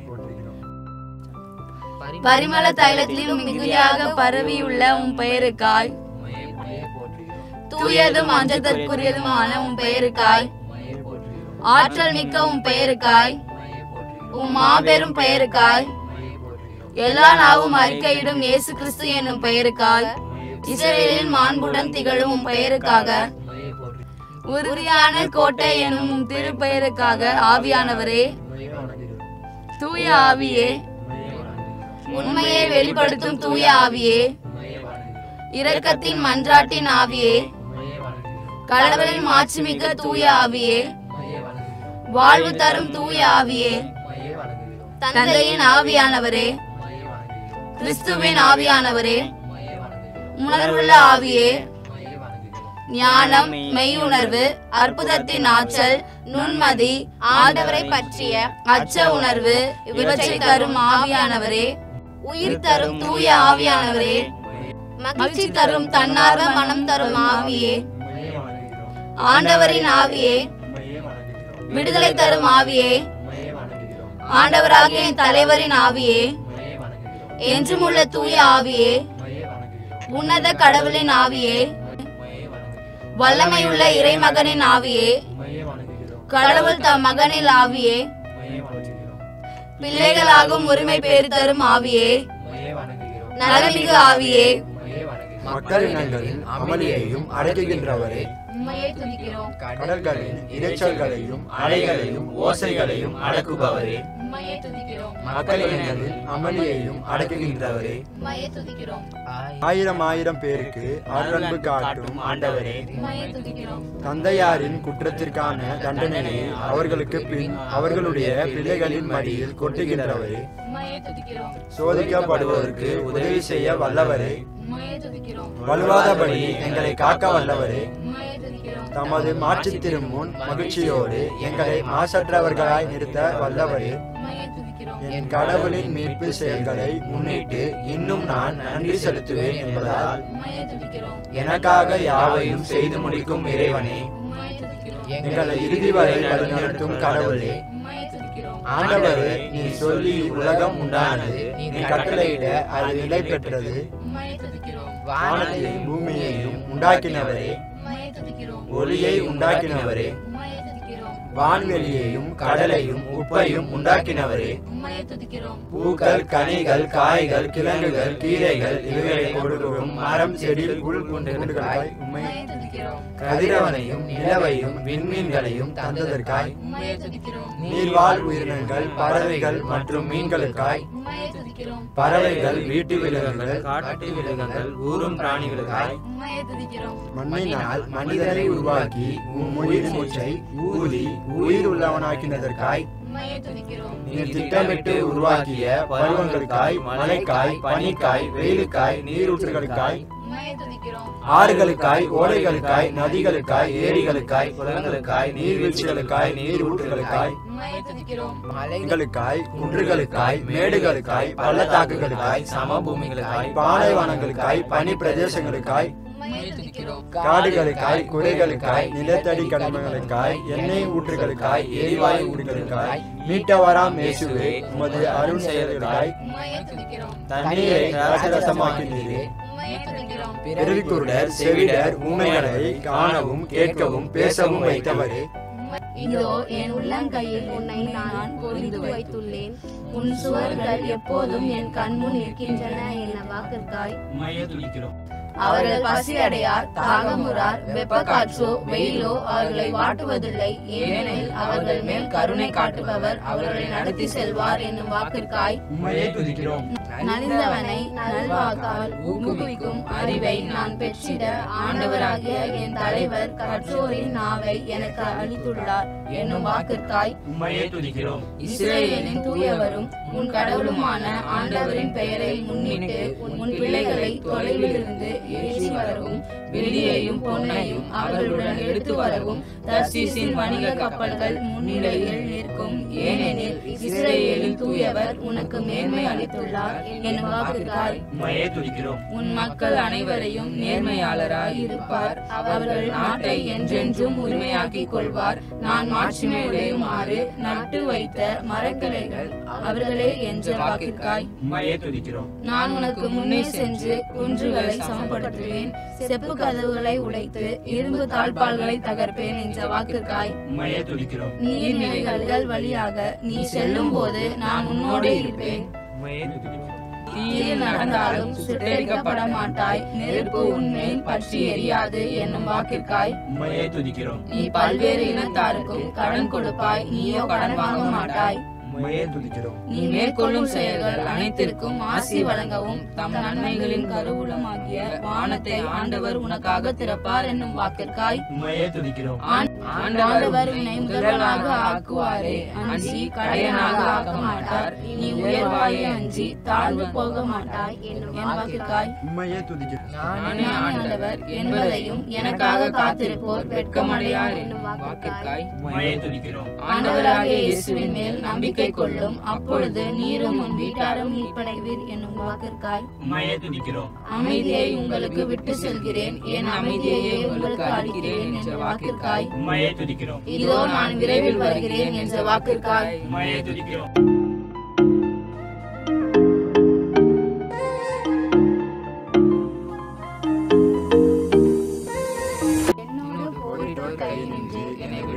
பரிமள தைலத்திலும் மிகுதியாக பரவியுள்ள உம் பெயருக்காய் தூயதும் அஞ்சதற்குரியதுமான உம் பெயருக்காய் ஆற்றல் மிக்க உம் பெயருக்காய் உம் மாபெரும் பெயருக்காய் எல்லா நாவும் அறிக்கையிடும் இயேசு கிறிஸ்து என்னும் பெயருக்காய் இஸ்ரேலின் மாண்புடன் திகழும் உம் பெயருக்காக உறுதியான கோட்டை எனும் உம் திருப்பெயருக்காக ஆவியானவரே தூய ஆவியே உண்மையை வெளிப்படுத்தும் தூய ஆவியே இரக்கத்தின் மன்றாட்டின் ஆவியே கடவுளின் மாட்சிமிக்க தூய ஆவியே வாழ்வு தரும் தூய ஆவியே தந்தையின் ஆவியானவரே கிறிஸ்துவின் ஆவியானவரே உணர்வுள்ள ஆவியே ஞானம் மெய்யுணர்வு அற்புதத்தின் ஆற்றல் நுண்மதி ஆண்டவரை பற்றிய அச்ச உணர்வு இவற்றை தரும் ஆவியானவரே உயிர் தரும் தூய ஆவியானவரே மகிழ்ச்சி தரும் தன்னார்வ மனம் தரும் ஆவியே ஆண்டவரின் ஆவியே விடுதலை தரும் ஆவியே ஆண்டவராகிய என் தலைவரின் ஆவியே என்றும் உள்ள தூய ஆவியே உன்னத கடவுளின் ஆவியே வல்லமையுள்ள இறைமகனின் ஆவியே கடவுள் தம் மகனில் ஆவியே பிள்ளைகளாகும் உரிமை பேறு தரும் ஆவியே நலமிகு ஆவியே மக்களினங்களின் அமளியையும் அடக்குகின்றவரே உம்மையே துதிக்கிறோம் கடல்களின் இரைச்சல்களையும் அலைகளையும் ஓசைகளையும் அடக்குபவரே உம்மையே துதிக்கிறோம் மக்களினங்களின் அமளியையும் அடக்குகின்றவரே உம்மையே துதிக்கிறோம் ஆயிரம் ஆயிரம் பேருக்கு அருளன்பு காட்டும் ஆண்டவரே உம்மையே துதிக்கிறோம் தந்தையாரின் குற்றத்திற்கான தண்டனையை அவர்களுக்கு பின் அவர்களுடைய பிள்ளைகளின் மடியில் கொட்டுகின்றவரே உம்மையே துதிக்கிறோம் சோதிக்கப்படுவோருக்கு உதவி செய்ய வல்லவரே உம்மையே துதிக்கிறோம் வலுவாதபடி எங்களை காக்க வல்லவரே உம்மையே துதிக்கிறோம் தமது மாற்றுத் திருமுன் மகிழ்ச்சியோடு எங்களை மாசற்றவர்களாய் நிறுத்த வல்லவரே உம்மையே துதிக்கிறோம் என் கடவுளின் மீட்பு செயல்களை முன்னிட்டு இன்னும் நான் நன்றி செலுத்துவேன் என்பதால் உம்மையே துதிக்கிறோம் எனக்காக யாவையும் செய்து முடிக்கும் இறைவனே உம்மையே துதிக்கிறோம் எங்களை இறுதி வரை வழிநடத்தும் கடவுளே உம்மையே துதிக்கிறோம் ஆண்டவரே நீ சொல்லி உலகம் உண்டானது நீ கட்டளையிட அது நிலை பெற்றது உம்மையே துதிக்கிறோம் வானத்தையும் பூமியையும் உண்டாக்கினவரே உம்மையே துதிக்கிறோம் ஒளியை உண்டாக்கினவரே உம்மையே துதிக்கிறோம் வான்வெளியையும் கடலையும் உப்பையும் உண்டாக்கினவரே உம்மையே துதிக்கிறோம் பூக்கள் கனிகள் காய்கள் கிழங்குகள் கீரைகள் இவைகளை கொடுக்கும் மரம் செடி புல் பூண்டுகளுக்காய் உண்மை உம்மையே துதிக்கிறோம் கதிரவனையும் நிலவையும் விண்மீன்களையும் தந்ததற்காய் உம்மையே துதிக்கிறோம் நீர்வாழ் உயிரினங்கள் பறவைகள் மற்றும் மீன்களுக்காய் உம்மையே துதிக்கிறோம் பறவைகள் வீட்டு விலங்குகள் காட்டு விலங்குகள் ஊரும் பிராணிகளுக்காய் உம்மையே துதிக்கிறோம் மண்ணினால் மனிதரை உருவாக்கி உம் உயிர் மூச்சை ஊதி உயிர் உள்ளவனாக்கினதற்காய் உம்மையே துதிக்கிறோம் நீர் திட்டமிட்டு உருவாக்கிய பருவங்களுக்காய் மழைக்காய் பனிக்காய் வெயிலுக்காய் நீரூற்றுகளுக்காய் உம்மையே துதிக்கிறோம் ஆறுகளுக்காய் ஓடைகளுக்காய் நதிகளுக்காய் ஏரிகளுக்காய் குளங்களுக்காய் நீர்வீழ்ச்சிகளுக்காய் நீரூற்றுகளுக்காய் உம்மையே துதிக்கிறோம் மலைகளுக்காய் குன்றுகளுக்காய் மேடுகளுக்காய் பள்ளத்தாக்குகளுக்காய் சமபூமிகளுக்காய் பாலைவனங்களுக்காய் பனி பிரதேசங்களுக்காய் உம்மையே துதிக்கிறோம் காடுகளுக்காய் குறைகளுக்காய் நிலத்தடி கடமைகளுக்காய் எண்ணெய் ஊற்றுகளுக்காய் எரிவாயு ஊற்றுகளுக்காய் மீட்டவராம் இயேசுவே உமது அருள் செயல்களுக்காய் உம்மையே துதிக்கிறோம் தண்ணீரை ராசரசமாக்கினீரே உம்மையே துதிக்கிறோம் பிறவிக்குருடர் செவிடர் ஊமைகளை காணவும் கேட்கவும் பேசவும் வைத்தவரே இதோ என் உள்ளங்கையில் உன்னை நான் பொறிந்து வைத்துள்ளேன் உன் சுவர்கள் எப்போதும் என் கண்முன் இருக்கின்றன என வாக்கிற்காய் உம்மையே துதிக்கிறோம் அவர்கள் பசியடையார் தாகமுறார் வெப்ப காற்றோ வெயிலோ அவர்களை வாட்டுவதில்லை ஏனெனில் அவர்கள் மேல் கருணை காட்டுபவர் அவர்களை நடத்தி செல்வார் என்னும் வாக்கிற்காய் உம்மையே துதிக்கிறோம் நலிந்தவனை நல்வாக்கால் ஊக்குவிக்கும் அறிவை நான் பெற்றிட ஆண்டவராகிய என் தலைவர் கற்றோரின் நாவை எனக்கு அளித்துள்ளார் என்னும் வாக்கிற்காய் உம்மையே துதிக்கிறோம் இஸ்ரேலின் தூயவரும் உன் கடவுளுமான ஆண்டவரின் பெயரை முன்னிட்டு உன் பிள்ளைகளை தொலைவிலிருந்து ஏற்றி வரவும் வெள்ளியையும் பொன்னையும் அவர்களுடன் எடுத்து வரவும் தர்சீசின் வணிக கப்பல்கள் முன்னிலையில் நிற்கும் ஏனெனில் இஸ்ரேலின் தூயவர் உனக்கு மேன்மை அளித்துள்ளார் என்னும் வாக்குக்காய் உம்மையே துதிக்கிறோம் உன் மக்கள் அனைவரையும் நேர்மையாளராய் இருப்பார் அவர்கள் நாட்டை என்றென்றும் உரிமையாக்கிக் கொள்வார் நான் மாட்சிமையுடையுமாறு நட்டு வைத்த மரக்கிளைகள் அவர்களே என்ற வாக்கிற்காய் உம்மையே துதிக்கிறோம் நான் உனக்கு முன்னே சென்று குன்றுகளை சமப்படுத்துவேன் செப்பு கதவுகளை உடைத்து இரும்பு தாழ்பால்களை தகர்ப்பேன் என்ற வாக்குக்காய் உம்மையே துதிக்கிறோம் நீர்நிலைகள் வழியாக நீ செல்லும் போது நான் உன்னோடு இருப்பேன் உம்மையே துதிக்கிறோம் தீயில் நடந்தாலும் சுட்டெரிக்கப்பட மாட்டாய் நெருப்பு உன்மேல் பற்றி எரியாது என்னும் வாக்கிற்காய் உம்மையே துதிக்கிறோம் நீ பல்வேறு இனத்தாருக்கும் கடன் கொடுப்பாய் நீயோ கடன் வாங்க மாட்டாய் உண்மையே துதிக்கிறோம் நீ மேற்கொள்ளும் செயல்கள் அனைத்திற்கும் ஆசி வழங்கவும் தம் நன்மைகளின் கருவூலமாகிய வானத்தை ஆண்டவர் உனக்காக திறப்பார் என்னும் வாக்கிற்காய் உம்மையே துதிக்கிறோம் ஆண்- ஆண்டவர் உன்னை முதல்வனாக ஆக்குவாரே அஞ்சி கடையனாக ஆக்க மாட்டார் நீ உயர்வாயே அஞ்சி தாழ்ந்து போக மாட்டாய் என்னும் என் வாக்கிற்காய் உண்மையே துதிக்கிறோம் நானே ஆண்டவர் என்பதையும் எனக்காக காத்திருப்போர் வெட்கமடையார் என்னும் வாக்கிற்காய் உம்மையே துதிக்கிறோம் ஆண்டவராகிய இயேசுவின் மேல் நம்பிக்கை கொள்ளும் அப்பொழுது நீரும் உன் வீட்டாரும் மீட்படைவீர் என்னும் வாக்கிற்காய் உம்மையே துதிக்கிறோம் அமைதியை உங்களுக்கு விட்டு செல்கிறேன் என் அமைதியையே உங்களுக்கு அளிக்கிறேன் என்ற வாக்கிற்காய் உம்மையே துதிக்கிறோம் இதோ நான் விரைவில் வருகிறேன் என்ற வாக்கிற்காய் உம்மையே துதிக்கிறோம் என்னோடு போரிட்டோர் கையினின்று என்னை விடுவித்து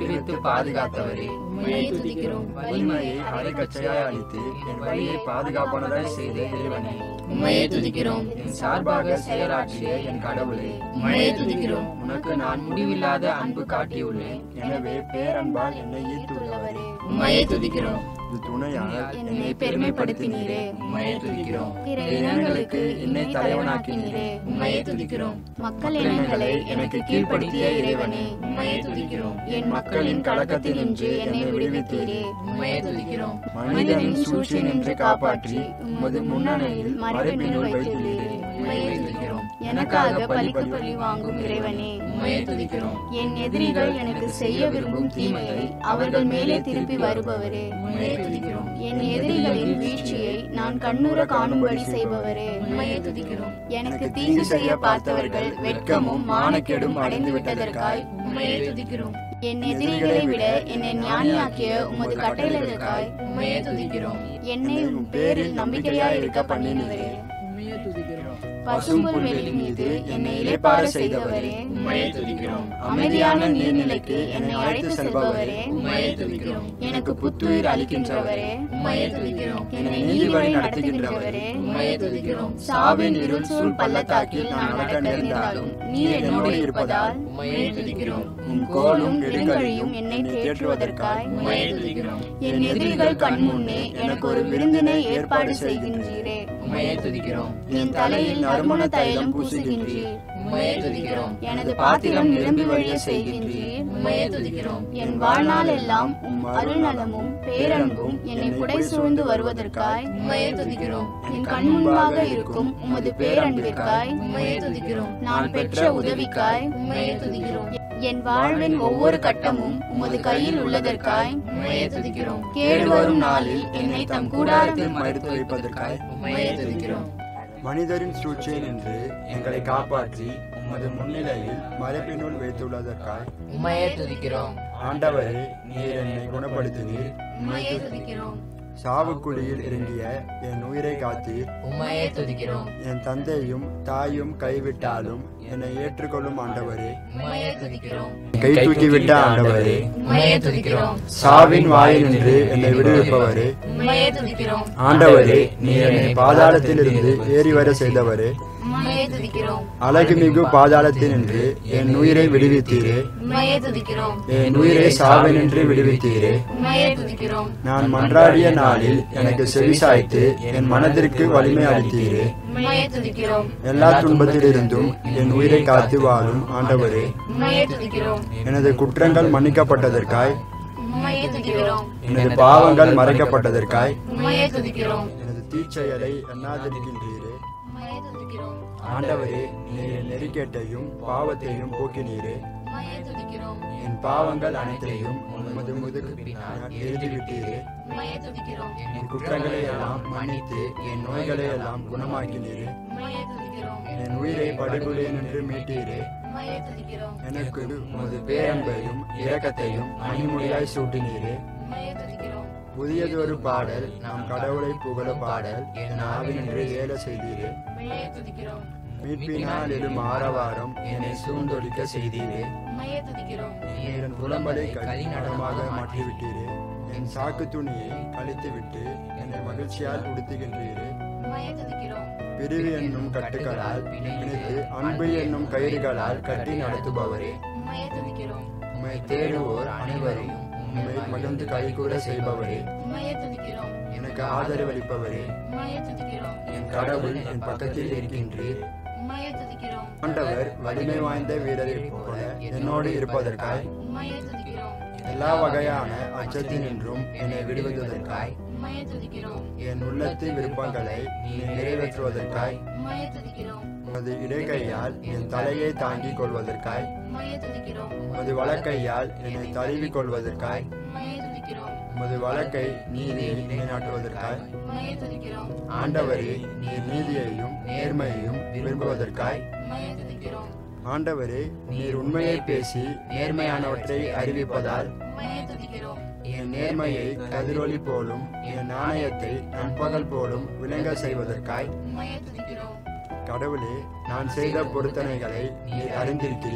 பாதுகாத்தவரே உம்மையே துதிக்கிறோம் வலிமையை அரைக்கச்சையாய் அளித்து என் வழியை பாதுகாப்பானதாய் செய்த இறைவனே உம்மையே துதிக்கிறோம் என் சார்பாக செயலாற்றிய என் கடவுளே உம்மையே துதிக்கிறோம் உனக்கு நான் முடிவில்லாத அன்பு காட்டியுள்ளேன் எனவே பேரன்பால் என்னை ஈர்த்துள்ளவரே உம்மையே துதிக்கிறோம் இது துணையால் என்னை பெருமைப்படுத்தினீரே உம்மையே துதிக்கிறோம் பிற இனங்களுக்கு என்னை தலைவனாக்கினீரே உம்மையே துதிக்கிறோம் மக்கள் இனங்களை எனக்கு கீழ்ப்படுத்திய இறைவனே உம்மையே துதிக்கிறோம் என் மக்களின் கலக்கத்தில் நின்று என்னை விடுவித்தீரே உம்மையே துதிக்கிறோம் மனிதனின் சூழ்ச்சி நின்று காப்பாற்றி உமது முன்னணியில் மறைப்பினுள் வைத்துள்ளீரே உம்மையே துதிக்கிறோம் எனக்காக பலிக்கு பலி வாங்கும் இறைவனே உம்மையே துதிக்கிறோம் என் எதிரிகள் எனக்கு செய்ய விரும்பும் தீமையை அவர்கள் மேலே திருப்பி வருபவரே உம்மையே துதிக்கிறோம் என் எதிரிகளின் வீழ்ச்சியை நான் கண்ணுற காணும்படி செய்பவரே உம்மையே துதிக்கிறோம் எனக்கு தீங்கு செய்ய பார்த்தவர்கள் வெட்கமும் மானக்கேடும் அடைந்து விட்டதற்காய் உம்மையே துதிக்கிறோம் என் எதிரிகளை விட என்னை ஞானியாக்கிய உமது கட்டளைகளுக்காய் உம்மையே துதிக்கிறோம் என்னை உம் பேரில் நம்பிக்கையாய் இருக்க பண்ணினவரே உம்மையே துதிக்கிறோம் பசும்புல் வெளி மீது என்னை இளைப்பாற செய்தவரே உம்மையே துதிக்கிறோம் அமைதியான நீர்நிலைக்கு என்னை அழைத்து செல்பவரே உம்மையே துதிக்கிறோம் எனக்கு புத்துயிர் அளிக்கின்றவரே உம்மையே துதிக்கிறோம் என்னை நீதி வழி நடத்துகின்றவரே உம்மையே துதிக்கிறோம் சாவின் இருள் சூழ் பள்ளத்தாக்கில் நான் நடக்க நேர்ந்தாலும் நீர் என்னோடு இருப்பதால் உம்மையே துதிக்கிறோம் உம் கோலும் நெடுங்கழியும் என்னை தேற்றுவதற்காய் உம்மையே துதிக்கிறோம் என் எதிரிகள் கண்முன்னே எனக்கு ஒரு விருந்தினை ஏற்பாடு செய்கின்றீரே உம்மையே துதிக்கிறோம் என் தலையில் நறுமண தைலம் பூசுகின்றீர் உம்மையே துதிக்கிறோம் எனது பாத்திரம் நிரம்பி வழிய செய்கின்றீர் உம்மையே துதிக்கிறோம் என் வாழ்நாள் எல்லாம் உம் அருள்நலமும் பேரன்பும் என்னை புடை சூழ்ந்து வருவதற்காய் உம்மையே துதிக்கிறோம் என் கண் முன்பாக இருக்கும் உமது பேரன்பிற்காய் உம்மையே துதிக்கிறோம் நான் பெற்ற உதவிக்காய் உம்மையே துதிக்கிறோம் என் வாழ்வின் ஒவ்வொரு கட்டமும் உமது கையில் உள்ளதற்காய் உம்மையே துதிக்கிறோம் கேடு வரும் நாளில் என்னை தம் கூடாரத்தில் மறுத்து வைப்பதற்காய் உம்மையே துதிக்கிறோம் மனிதரின் சூழ்ச்சியை நின்று எங்களை காப்பாற்றி உமது முன்னிலையில் மறைப்பினுள் வைத்துள்ளதற்காய் உம்மையே துதிக்கிறோம் ஆண்டவரே நீர் என்னை குணப்படுத்தினீர் உம்மையே துதிக்கிறோம் சாவுக்குழியில் இறங்கிய என் உயிரை காத்தீர் உம்மையே துதிக்கிறோம் என் தந்தையும் தாயும் கைவிட்டாலும் என்னை ஏற்றுக்கொள்ளும் ஆண்டவரே உம்மையே துதிக்கிறோம் கை தூக்கிவிட்ட ஆண்டவரே உம்மையே துதிக்கிறோம் சாவின் வாயில் நின்று என்னை விடுவிப்பவரே உம்மையே துதிக்கிறோம் ஆண்டவரே நீர் என்னை பாதாளத்திலிருந்து ஏறி வர செய்தவரே உம்மையே துதிக்கிறோம் அழகுமிகு பாதாளத்தினின்று என் உயிரை விடுவித்தீரே உம்மையே துதிக்கிறோம் என் உயிரை சாவினின்று விடுவித்தீரே உம்மையே துதிக்கிறோம் நான் மன்றாடிய நாளில் எனக்கு செவிசாய்த்து என் மனதிற்கு வலிமை அளித்தீரே உம்மையே துதிக்கிறோம் எல்லா துன்பத்திலிருந்தும் என் உயிரை காத்து வாழும் ஆண்டவரே உம்மையே துதிக்கிறோம் எனது குற்றங்கள் மன்னிக்கப்பட்டதற்காய் உம்மையே துதிக்கிறோம் எனது பாவங்கள் மறைக்கப்பட்டதற்காய் உம்மையே துதிக்கிறோம் எனது தீச்செயலை எண்ணாதிருக்கின்றீரே உம்மையே துதிக்கிறோம் ஆண்டவரே நீர் என் நெறிக்கேட்டையும் பாவத்தையும் போக்கினீரே உம்மையே துதிக்கிறோம் என் பாவங்கள் அனைத்தையும் உமது முதுகு பின்னால் எழுதிவிட்டீரே உம்மையே துதிக்கிறோம் என் குற்றங்களை எல்லாம் மன்னித்து என் நோய்களை எல்லாம் குணமாக்கினீரே உம்மையே துதிக்கிறோம் என் உயிரை படுகொலை நின்று மீட்டீரே உம்மையே துதிக்கிறோம் எனக்கு உமது பேரன்பையும் இரக்கத்தையும் மணிமொழியாய் சூட்டினீரே உம்மையே துதிக்கிறோம் புதியதொரு பாடல் நாம் கடவுளை புகழ பாடல் என் ஆவினின்று ஏல செய்தீரே உம்மையே துதிக்கிறோம் மீட்பினால் எழும் ஆரவாரம் என்னை சூழ்ந்தொழிக்க செய்தீரே உம்மையே துதிக்கிறோம் நீர் என் புலம்பலை கலிநடமாக மாற்றிவிட்டீரே என் சாக்கு துணியை கழித்துவிட்டு என்னை மகிழ்ச்சியால் உடுத்துகின்றீரே உம்மையே துதிக்கிறோம் பிரிவு என்னும் கட்டுகளால் பிணைத்து அன்பு என்னும் கயிறுகளால் கட்டி நடத்துபவரே உம்மையே துதிக்கிறோம் உம்மை தேடுவோர் அனைவரும் உம்மை மகிழ்ந்து கைகூட செய்பவரே உம்மையே துதிக்கிறோம் எனக்கு ஆதரவளிப்பவரே உம்மையே துதிக்கிறோம் என் கடவுள் என் பக்கத்தில் இருக்கின்றீர் உம்மையே துதிக்கிறோம் ஆண்டவர் வலிமை வாய்ந்த வீரரைப் போல என்னோடு இருப்பதற்காய் உம்மையே துதிக்கிறோம் எல்லா வகையான அச்சத்தினின்றும் என்னை விடுவதற்காய் உம்மையே துதிக்கிறோம் என் உள்ளத்து விருப்பங்களை நீ நிறைவேற்றுவதற்காய் உம்மையே துதிக்கிறோம் உமது இடைக்கையால் என் தலையை தாங்கிக் கொள்வதற்காய் உம்மையே துதிக்கிறோம் உமது வலக்கையால் என்னை தழுவிக் கொள்வதற்காய் உம்மையே துதிக்கிறோம் உமது வழக்கை நீதியை நிலைநாட்டுவதற்காய் உம்மையே துதிக்கிறோம் ஆண்டவரே நீர் நீதியையும் நேர்மையையும் விரும்புவதற்காய் உம்மையே துதிக்கிறோம் ஆண்டவரே நீர் உண்மையை பேசி நேர்மையானவற்றை அறிவிப்பதால் உம்மையே துதிக்கிறோம் என் நேர்மையை கதிரொளி போலும் என் நாணயத்தை நண்பகல் போலும் விளங்க செய்வதற்காய் உம்மையே துதிக்கிறோம் கடவுளே நான் செய்த பொருத்தனைகளை நீர் அறிந்திருக்கிறீர்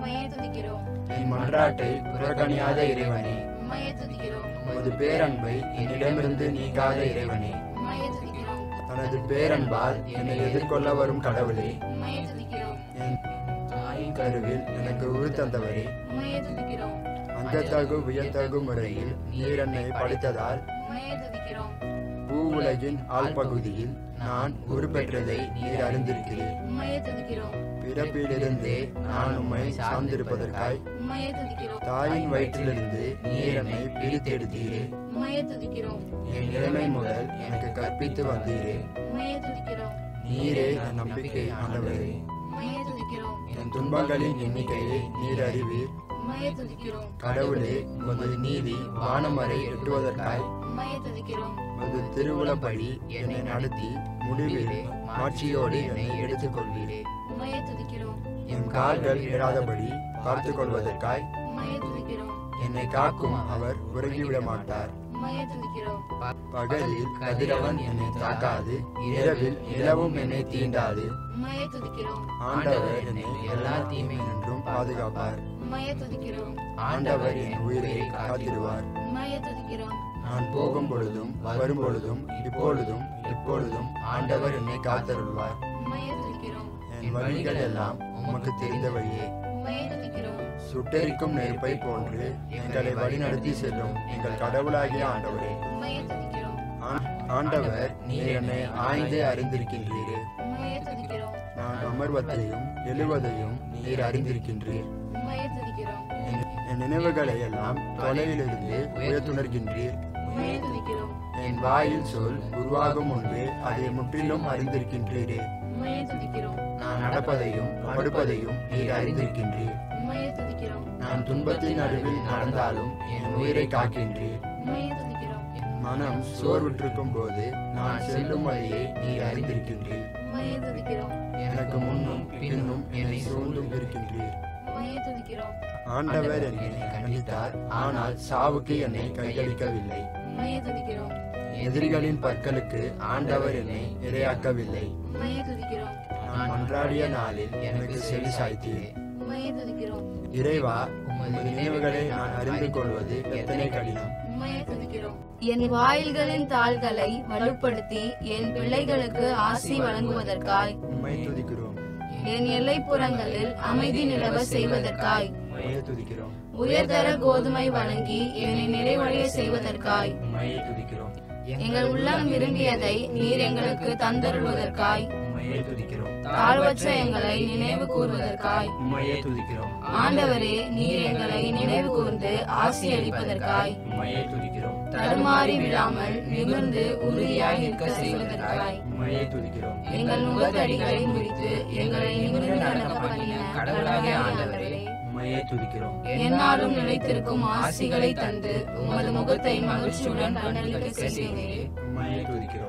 உம்மையே துதிக்கிறோம் என் மன்றாட்டை புறக்கணியாத இறைவனே உம்மையே துதிக்கிறோம் உமது பேரன்பை என்னிடமிருந்து நீக்காத இறைவனே உம்மையே துதிக்கிறோம் தனது பேரன்பால் என்னை எதிர்கொள்ள வரும் கடவுளே உம்மையே துதிக்கிறோம் என் தாயின் கருவில் எனக்கு உருத்தந்தவரே உம்மையே துதிக்கிறோம் அந்தத்தகு வியத்தகு முறையில் நீர் என்னை படைத்ததால் உம்மையே துதிக்கிறோம் பூ உலகின் ஆழ்பகுதியில் நான் உருப்பெற்றதை நீர் அறிந்திருக்கிறேன் உம்மையே துதிக்கிறோம் பிறப்பிலிருந்தே நான் உம்மை சார்ந்திருப்பதற்காய் உம்மையே துதிக்கிறோம் தாயின் வயிற்றிலிருந்து நீர் என்னை பிரித்தெடுத்தீரே உம்மையே துதிக்கிறோம் என் இளமை முதல் எனக்கு கற்பித்து வந்தீரே உம்மையே துதிக்கிறோம் நீரே என் நம்பிக்கை ஆண்டவரே உம்மையே துதிக்கிறோம் என் துன்பங்களின் எண்ணிக்கையை நீர் அறிவீர் உம்மையே துதிக்கிறோம் கடவுளே உமது நீதி வானம் வரை எட்டுவதற்காய் உம்மையே துதிக்கிறோம் உமது திருவுளப்படி என்னை நடத்தி முடிவில் மாட்சியோடு என்னை எடுத்துக்கொள்வீரே உம்மையே துதிக்கிறோம் என் கால்கள் இடாதபடி பார்த்துக் கொள்வதற்காய் உம்மையே துதிக்கிறோம் என்னை காக்கும் அவர் உறங்கிவிட மாட்டார் உம்மையே துதிக்கிறோம் பகலில் கதிரவன் என்னை தாக்காது இரவில் நிலவும் என்னை தீண்டாது உம்மையே துதிக்கிறோம் ஆண்டவர் என்னை எல்லா தீமை நின்றும் பாதுகாப்பார் உம்மையே துதிக்கிறோம் ஆண்டவர் என் உயிரை காத்திடுவார் உம்மையே துதிக்கிறோம் நான் போகும் பொழுதும் வரும் பொழுதும் இப்பொழுதும் எப்பொழுதும் ஆண்டவர் என்னை காத்தருள்வார் உம்மையே துதிக்கிறோம் என் வழிகள் எல்லாம் உமக்கு தெரிந்த வழியே உம்மையே துதிக்கிறோம் சுட்டெரிக்கும் நெருப்பை போன்று எங்களை வழிநடத்தி செல்லும் எங்கள் கடவுளாகிய ஆண்டவரே உம்மையே துதிக்கிறோம் ஆ- ஆண்டவர் நீர் என்னை ஆய்ந்து அறிந்திருக்கின்றீரே உம்மையே துதிக்கிறோம் நான் அமர்வதையும் எழுவதையும் நீர் அறிந்திருக்கின்றீர் உம்மையே துதிக்கிறோம் என் என் நினைவுகளை எல்லாம் தொலைவிலிருந்து உயர்த்துணர்கின்றீர் உம்மையே துதிக்கிறோம் என் வாயில் சொல் உருவாகும் முன்பே அதை முற்றிலும் அறிந்திருக்கின்றீரே உம்மையே துதிக்கிறோம் நான் நடப்பதையும் படுப்பதையும் நீர் அறிந்திருக்கின்றீர் உம்மையே துதிக்கிறோம் நான் துன்பத்தின் நடுவில் நடந்தாலும் என் உயிரை காக்கின்றீர் உம்மையே துதிக்கிறோம் மனம் சோர்வுற்றிருக்கும் போது நான் செல்லும் வழியை நீர் அறிந்திருக்கின்றீர் உம்மையே துதிக்கிறோம் எனக்கு முன்னும் பின்னும் என்னை சூழ்ந்தும் இருக்கின்றீர் உம்மையே துதிக்கிறோம் ஆண்டவர் என்னை கண்டித்தார் ஆனால் சாவுக்கு என்னை கையளிக்கவில்லை உம்மையே துதிக்கிறோம் எதிரிகளின் பற்களுக்கு ஆண்டவர் என்னை இரையாக்கவில்லை உம்மையே துதிக்கிறோம் நான் மன்றாடிய நாளில் எனக்கு செவி சாய்த்தீரே உம்மையே துதிக்கிறோம் இறைவா உமது நினைவுகளை நான் அறிந்து கொள்வது எத்தனை கடினம் உம்மையே துதிக்கிறோம் என் வாயில்களின் தாள்களை வலுப்படுத்தி என் பிள்ளைகளுக்கு ஆசி வழங்குவதற்காய் உம்மை துதிக்கிறோம் என் எல்லைப்புறங்களில் அமைதி நிலவ செய்வதற்காய் உம்மையே துதிக்கிறோம் உயர்தர கோதுமை வழங்கி என்னை நிறைவடைய செய்வதற்காய் உம்மையே துதிக்கிறோம் எங்கள் உள்ளம் விரும்பியதை நீர் எங்களுக்கு தந்தருள்வதற்காய் உம்மையே துதிக்கிறோம் தாழ்வற்ற எங்களை நினைவு கூறுவதற்காய் உம்மையே துதிக்கிறோம் ஆண்டவரே நீர் எங்களை நினைவு கூர்ந்து ஆசி அளிப்பதற்காய் உம்மையே துதிக்கிறோம் தடுமாறி விழாமல் நிமிர்ந்து உறுதியாய் நிற்க செய்வதற்காய் உம்மையே துதிக்கிறோம் எங்கள் முகத்தடிகளை முறித்து எங்களை நிமிர்ந்து நடக்க பண்ணின கடவுளாகிய ஆண்டவரே உம்மையே துதிக்கிறோம் எந்நாளும் நிலைத்திருக்கும் ஆசிகளை தந்து உமது முகத்தை மகிழ்ச்சியுடன் கண்ணளிக்க செய்தீரே உம்மையே துதிக்கிறோம்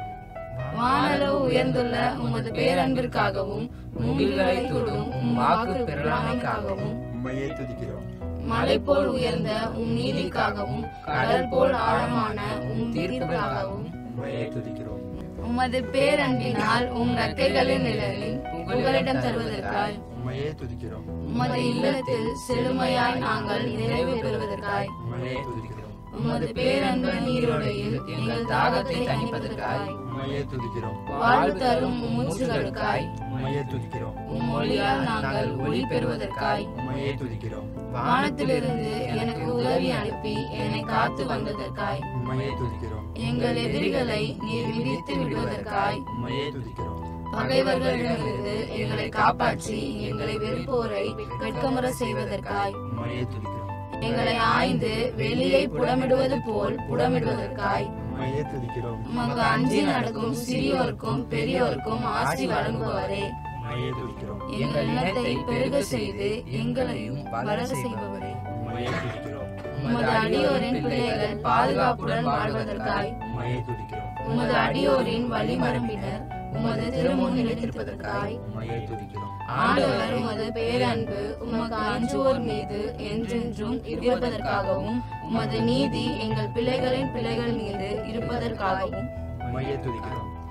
வானளவு உயர்ந்துள்ள உமது பேரன்பிற்காகவும் முகில்களை தொடும் உம் வாக்கு பெறாமைக்காகவும் உம்மையே துதிக்கிறோம் மலை போல் உயர்ந்த உம் நீதிக்காகவும் கடல் போல் ஆழமான உம் தீர்ப்புக்காகவும் உம்மையே துதிக்கிறோம் உமது பேரன்பினால் உம் ரெக்கைகளின் நிழலில் புகலிடம் தருவதற்காய் உம்மையே துதிக்கிறோம் உமது இல்லத்தில் செழுமையாய் நாங்கள் நிறைவு பெறுவதற்காய் உம்மையே துதிக்கிறோம் உமது பேரன்பு நீரோடையில் எங்கள் தாகத்தை தணிப்பதற்காய் உம்மையே துதிக்கிறோம் வாழ்வு தரும் உம் மூச்சுகளுக்காய் உம்மையே துதிக்கிறோம் உம் மொழியால் நாங்கள் ஒளி பெறுவதற்காய் உம்மையே துதிக்கிறோம் வானத்திலிருந்து எனக்கு உதவி அனுப்பி என்னை காத்து வந்ததற்காய் உம்மையே துதிக்கிறோம் எங்கள் எதிரிகளை நீர் மிதித்து விடுவதற்காய் உம்மையே துதிக்கிறோம் பகைவர்களிடமிருந்து எங்களை காப்பாற்றி எங்களை வெறுப்போரை வெட்கமுற செய்வதற்காய் உம்மையே துதிக்கிறோம் எங்களை ஆய்ந்து வெளியை புடமிடுவது போல் புடமிடுவதற்காய் உம்மையே துதிக்கிறோம் உமக்கு அஞ்சி நடக்கும் சிறியோருக்கும் பெரியோருக்கும் ஆசி வழங்குபவரே உம்மையே துதிக்கிறோம் எங்கள் இனத்தை பெருக செய்து எங்களையும் வளர செய்பவரே உம்மையே துதிக்கிறோம் உமது அடியோரின் பிள்ளைகள் பாதுகாப்புடன் வாழ்வதற்காய் உம்மையே துதிக்கிறோம் உமது அடியோரின் வழிமரம்பினர் உமது திருமுன் நிலைத்திருப்பதற்காய் உம்மையே துதிக்கிறோம் ஆண்டவர் உமது பேரன்பு உமக்கு அஞ்சுவோர் மீது என்றென்றும் இருப்பதற்காகவும் உமது நீதி எங்கள் பிள்ளைகளின் பிள்ளைகள் மீது இருப்பதற்காகவும் உம்மையே துதிக்கிறோம்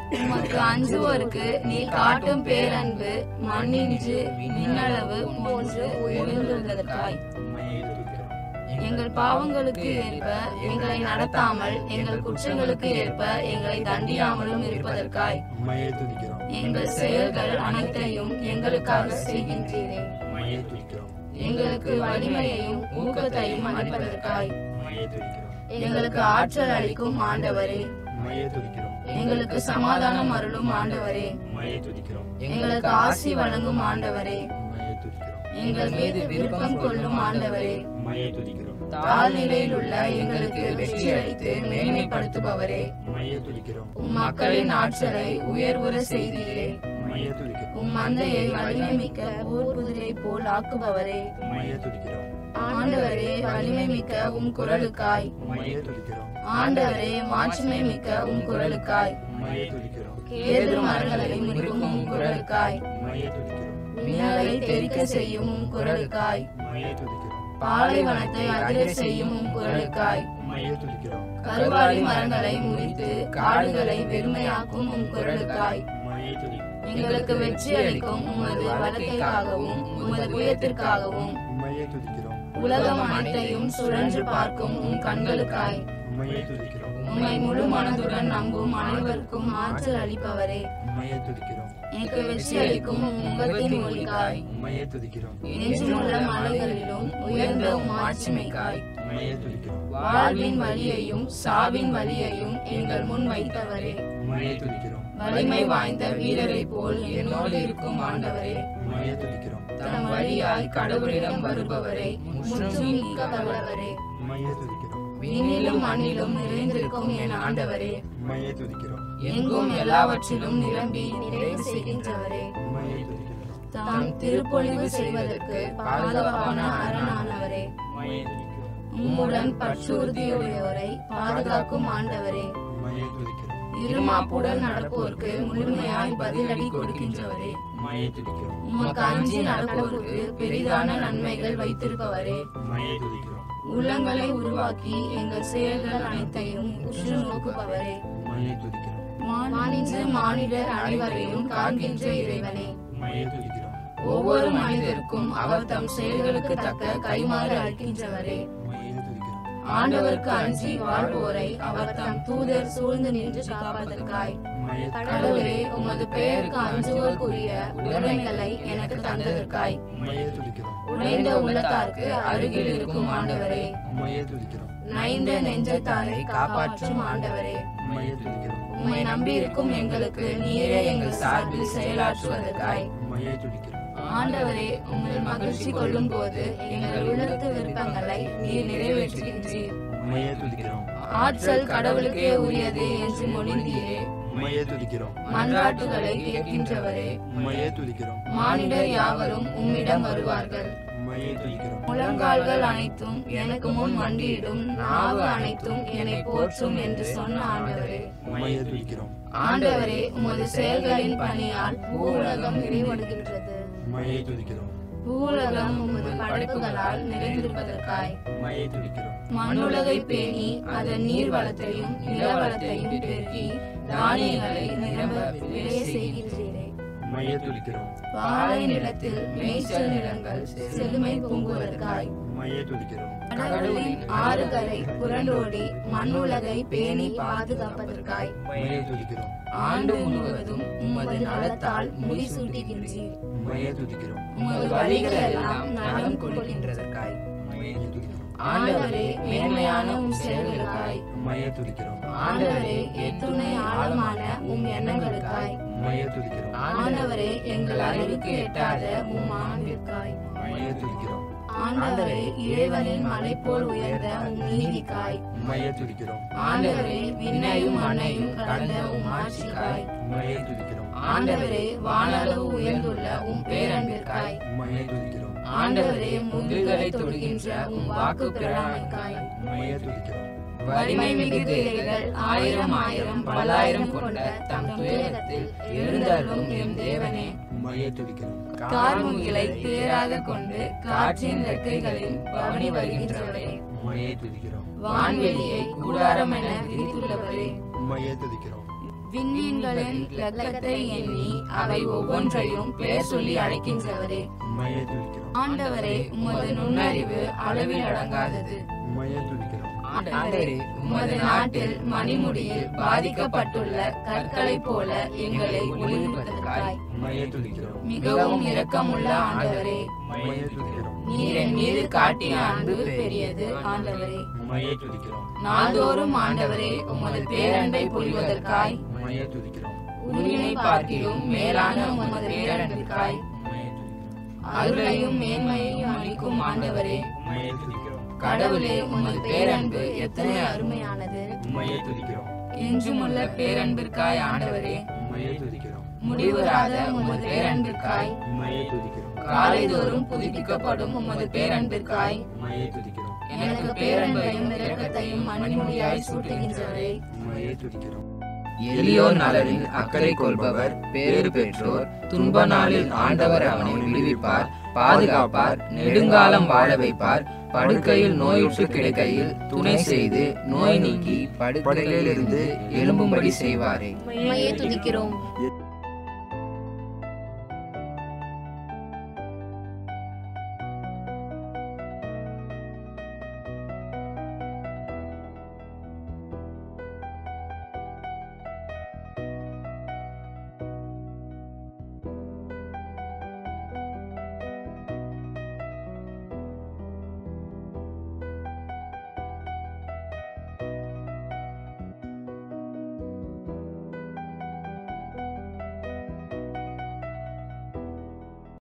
உமக்கு அஞ்சுவோருக்கு நீ காட்டும் பேரன்பு மண்ணின்று விண்ணளவு போன்று உயர்ந்துள்ளதற்காய் உம்மையே துதிக்கிறோம் எங்கள் பாவங்களுக்கு ஏற்ப எங்களை நடத்தாமல் எங்கள் குற்றங்களுக்கு ஏற்ப எங்களை தண்டியாமலும் இருப்பதற்காய் உம்மையே துதிக்கிறோம் எங்கள் செயல்கள் அனைத்தையும் எங்களுக்காக செய்கின்றீரே உம்மையே துதிக்கிறோம் எங்களுக்கு வலிமையையும் ஊக்கத்தையும் அளிப்பதற்காய் உம்மையே துதிக்கிறோம் எங்களுக்கு ஆற்றல் அளிக்கும் ஆண்டவரே உம்மையே துதிக்கிறோம் எங்களுக்கு சமாதானம் அருளும் ஆண்டவரே உம்மையே துதிக்கிறோம் எங்களுக்கு ஆசி வழங்கும் ஆண்டவரே உம்மையே துதிக்கிறோம் எங்கள் மீது விருப்பம் கொள்ளும் ஆண்டவரே உம்மையே துதிக்கிறோம் தாழ்நிலையில் உள்ள எங்களுக்கு வெற்றி அளித்து மேன்மைப்படுத்துபவரே உம்மையே துதிக்கிறோம் உம் மக்களின் ஆற்றலை உயர்வுற செய்தீரே உம்மையே துதிக்கிறோம் உம் மந்தையை வலிமை மிக்க போர் குதிரை போல் ஆக்குபவரே உம்மையே துதிக்கிறோம் ஆண்டவரே வலிமை மிக்க உம் குரலுக்காய் உம்மையே துதிக்கிறோம் ஆண்டவரே மாட்சிமை மிக்க உம் குரலுக்காய் உம்மையே துதிக்கிறோம் கேது மரங்களை முறிக்கும் உம் குரலுக்காய் உம்மையே துதிக்கிறோம் மின்னலை தெரிக்க செய்யும் உம் குரலுக்காய் உம்மையே துதிக்கிறோம் பாலைவனத்தை அதிர செய்யும் உம் குரலுக்காய் உம்மையே துதிக்கிறோம் கருவாடி மரங்களை முறித்து காடுகளை வெறுமையாக்கும் உம் குரலுக்காய் உம்மையே துதிக்கிறோம் எங்களுக்கு வெற்றி அளிக்கும் உமது வழக்கைக்காகவும் உமது புயத்திற்காகவும் உம்மையே துதிக்கிறோம் உலகம் அனைத்தையும் சுழன்று பார்க்கும் உம் கண்களுக்காய் உம்மையே துதிக்கிறோம் உம்மை முழு மனதுடன் நம்பும் அனைவருக்கும் ஆற்றல் அளிப்பவரே உம்மையே துதிக்கிறோம் எனக்கு வெற்றி அளிக்கும் உம் முகத்தின் ஒளிக்காய் உம்மையே துதிக்கிறோம் நெஞ்சுமுள்ள மலைகளிலும் உயர்ந்த உம் ஆட்சிமைக்காய் உம்மையே துதிக்கிறோம் வாழ்வின் வழியையும் சாவின் வழியையும் எங்கள் முன் வைத்தவரே உம்மையே துதிக்கிறோம் வலிமை வாய்ந்த வீரரை போல் என்னோடு இருக்கும் ஆண்டவரே உம்மையே துதிக்கிறோம் தம் வழியாய் கடவுளிடம் வருபவரை முற்றும் நீக்க வல்லவரே உம்மையே துதிக்கிறோம் விண்ணிலும் மண்ணிலும் நிறைந்திருக்கும் என் ஆண்டவரே உம்மையே துதிக்கிறோம் எங்கும் எல்லாவற்றிலும் நிரம்பி நிறைவு செய்கின்றவரே உம்மையே துதிக்கிறோம் தாம் திருப்பொழிவு செய்வதற்கு பாதுகாப்பான அரணானவரே உம்மையே துதிக்கிறோம் உம்முடன் பற்றுறுதியுடையோரை பாதுகாக்கும் ஆண்டவரே உம்மையே துதிக்கிறோம் இருமாப்புடன் நடப்போருக்கு முழுமையாய் பதிலடி கொடுக்கின்றவரே உம்மையே துதிக்கிறோம் உமக்கு அஞ்சி நடப்போருக்கு பெரிதான நன்மைகள் வைத்திருப்பவரே உம்மையே துதிக்கிறோம் உள்ளங்களை உருவாக்கி எங்கள் செயல்கள் அனைத்தையும் உற்று நோக்குபவரே உம்மையே துதிக்கிறோம் மானின்று மானிடர் அனைவரையும் காண்கின்ற இறைவனே உம்மையே துதிக்கிறோம் ஒவ்வொரு மனிதருக்கும் அவர் தம் செயல்களுக்கு தக்க கைமாறு அளிக்கின்றவரே உம்மையே துதிக்கிறோம் ஆண்டவருக்கு அஞ்சி வாழ்வோரை அவர் தம் தூதர் சூழ்ந்து நின்று காப்பதற்காய் உம்மையே கடவுளே உமது பெயருக்கு அஞ்சுவோருக்குரிய உடைமைகளை எனக்கு தந்ததற்காய் உம்மையே துதிக்கிறோம் உடைந்த உள்ளத்தார்க்கு அருகில் இருக்கும் ஆண்டவரே உம்மையே துதிக்கிறோம் நைந்த நெஞ்சத்தாரை காப்பாற்றும் ஆண்டவரே உம்மையே துதிக்கிறோம் உம்மை நம்பியிருக்கும் எங்களுக்கு நீரே எங்கள் சார்பில் செயலாற்றுவதற்காய் உம்மையே துதிக்கிறோம் ஆண்டவரே உங்கள் மகிழ்ச்சி கொள்ளும் போது எங்கள் உள்ளத்து விருப்பங்களை நீர் நிறைவேற்றுகின்றீர் உம்மையே துதிக்கிறோம் ஆற்றல் கடவுளுக்கே உரியது என்று மொழிந்தீரே உம்மையே துதிக்கிறோம் மன்றாட்டுகளை கேட்கின்றவரே உம்மையே துதிக்கிறோம் மானிடர் யாவரும் உம்மிடம் வருவார்கள் உம்மையே துதிக்கிறோம் முழங்கால்கள் அனைத்தும் எனக்கு முன் மண்டியிடும் நாவு அனைத்தும் என்னை போற்றும் என்று சொன்ன ஆண்டவரே உம்மையே துதிக்கிறோம் ஆண்டவரே உமது செயல்களின் பணியால் பூவுலகம் நிறைவடைகின்றது உம்மையே துதிக்கிறோம் பூவுலகம் உமது படைப்புகளால் நிறைந்திருப்பதற்காய் உம்மையே துதிக்கிறோம் மண்ணுலகை பேணி அதன் நீர் வளத்தையும் நில வளத்தையும் பெருக்கி தானியங்களை நிரம்ப விளைய செய்கின்றீரே உம்மையே துதிக்கிறோம் பாலை நிலத்தில் மேய்ச்சல் நிலங்கள் செழுமை பொங்குவதற்காய் உம்மையே துதிக்கிறோம் கடவுளின் ஆறுகளை புரண்டோடி மண்ணுலகை பேணி பாதுகாப்பதற்காய் உம்மையே துதிக்கிறோம் ஆண்டு முழுவதும் உமது நலத்தால் முடிசூட்டுகின்றீர் உம்மையே துதிக்கிறோம் உமது வழிகள் எல்லாம் நலம் கொள்கின்றதற்காய் உம்மையே துதிக்கிறோம் ஆண்டவரே மேன்மையான உம் செயல்களுக்காய் உம்மையே துதிக்கிறோம் ஆண்டவரே எத்துணை ஆழமான உம் எண்ணங்களுக்காய் உம்மையே துதிக்கிறோம் ஆண்டவரே எங்கள் அறிவுக்கு எட்டாத உம் ஆண்டிற்காய் உம்மையே துதிக்கிறோம் ஆண்டவரே இறைவனின் மலை போல் உயர்ந்த உம் நீதிக்காய் உம்மையே துதிக்கிறோம் ஆண்டவரே விண்ணையும் மண்ணையும் கடந்த உம் ஆட்சிக்காய் உம்மையே துதிக்கிறோம் ஆண்டவரே வானளவு உயர்ந்துள்ள உம் பேரன்பிற்காய் உம்மையே துதிக்கிறோம் ஆண்டவரே முதுகலை தொடுகின்ற உம் வாக்கு பிராமைக்காய் உம்மையே துதிக்கிறோம் வலிமை மிகு தேவைகள் ஆயிரம் ஆயிரம் பல்லாயிரம் கொண்ட தம் துயரத்தில் எழுந்தருளும் எம் தேவனே உம்மையே துதிக்கிறோம் கார்முகிலை தேராக கொண்டு காற்றின் ரெக்கைகளில் பவனி வருகின்றவரே உம்மையே துதிக்கிறோம் வான்வெளியை கூடாரம் என விரித்துள்ளவரே உம்மையே துதிக்கிறோம் விண்மீன்களின் இலக்கத்தை எண்ணி அவை ஒவ்வொன்றையும் பெயர் சொல்லி அழைக்கின்றவரே உம்மையே துதிக்கிறோம் ஆண்டவரே உமது நுண்ணறிவு அளவில் அடங்காதது உம்மையே துதிக்கிறோம் ஆண்டவரே உமது நாட்டில் மணிமுடியில் பாதிக்கப்பட்டுள்ள கற்களைப் போல எங்களை ஒளிர்விப்பதற்காய் உம்மையே துதிக்கிறோம் மிகவும் இரக்கமுள்ள ஆண்டவரே உம்மையே துதிக்கிறோம் நீர் என் மீது காட்டிய அன்பு பெரியது ஆண்டவரே உம்மையே துதிக்கிறோம் நாள்தோறும் ஆண்டவரே உமது பேரன்பை பொழிவதற்காய் உம்மையே துதிக்கிறோம் உயிரினை பார்க்கிலும் மேலான உமது பேரன்பிற்காய் உம்மையே துதிக்கிறோம் அருளையும் மேன்மையையும் அளிக்கும் ஆண்டவரே உம்மையே துதிக்கிறோம் கடவுளே உமது பேரன்பு எத்தனை அருமையானது உம்மையே துதிக்கிறோம் என்றுமுள்ள பேரன்பிற்காய் ஆண்டவரே உம்மையே துதிக்கிறோம் முடிவுறாத உமது பேரன்பிற்காய் உம்மையே துதிக்கிறோம் காலைதோறும் புதுப்பிக்கப்படும் உமது பேரன்பிற்காய் உம்மையே துதிக்கிறோம் எனக்கு பேரன்பையும் இரக்கத்தையும் மணிமுடியாய் சூட்டுகின்றவரே உம்மையே துதிக்கிறோம் எளியோர் நலனில் அக்கறை கொள்பவர் பேறு பெற்றோர் துன்ப நாளில் ஆண்டவர் அவனை விடுவிப்பார் பாதுகாப்பார் நெடுங்காலம் வாழ வைப்பார் படுக்கையில் நோயுற்று கிடக்கையில் துணை செய்து நோய் நீக்கி படுக்கையிலிருந்து எழும்பும்படி செய்வாரே உம்மையே துதிக்கிறோம் எ-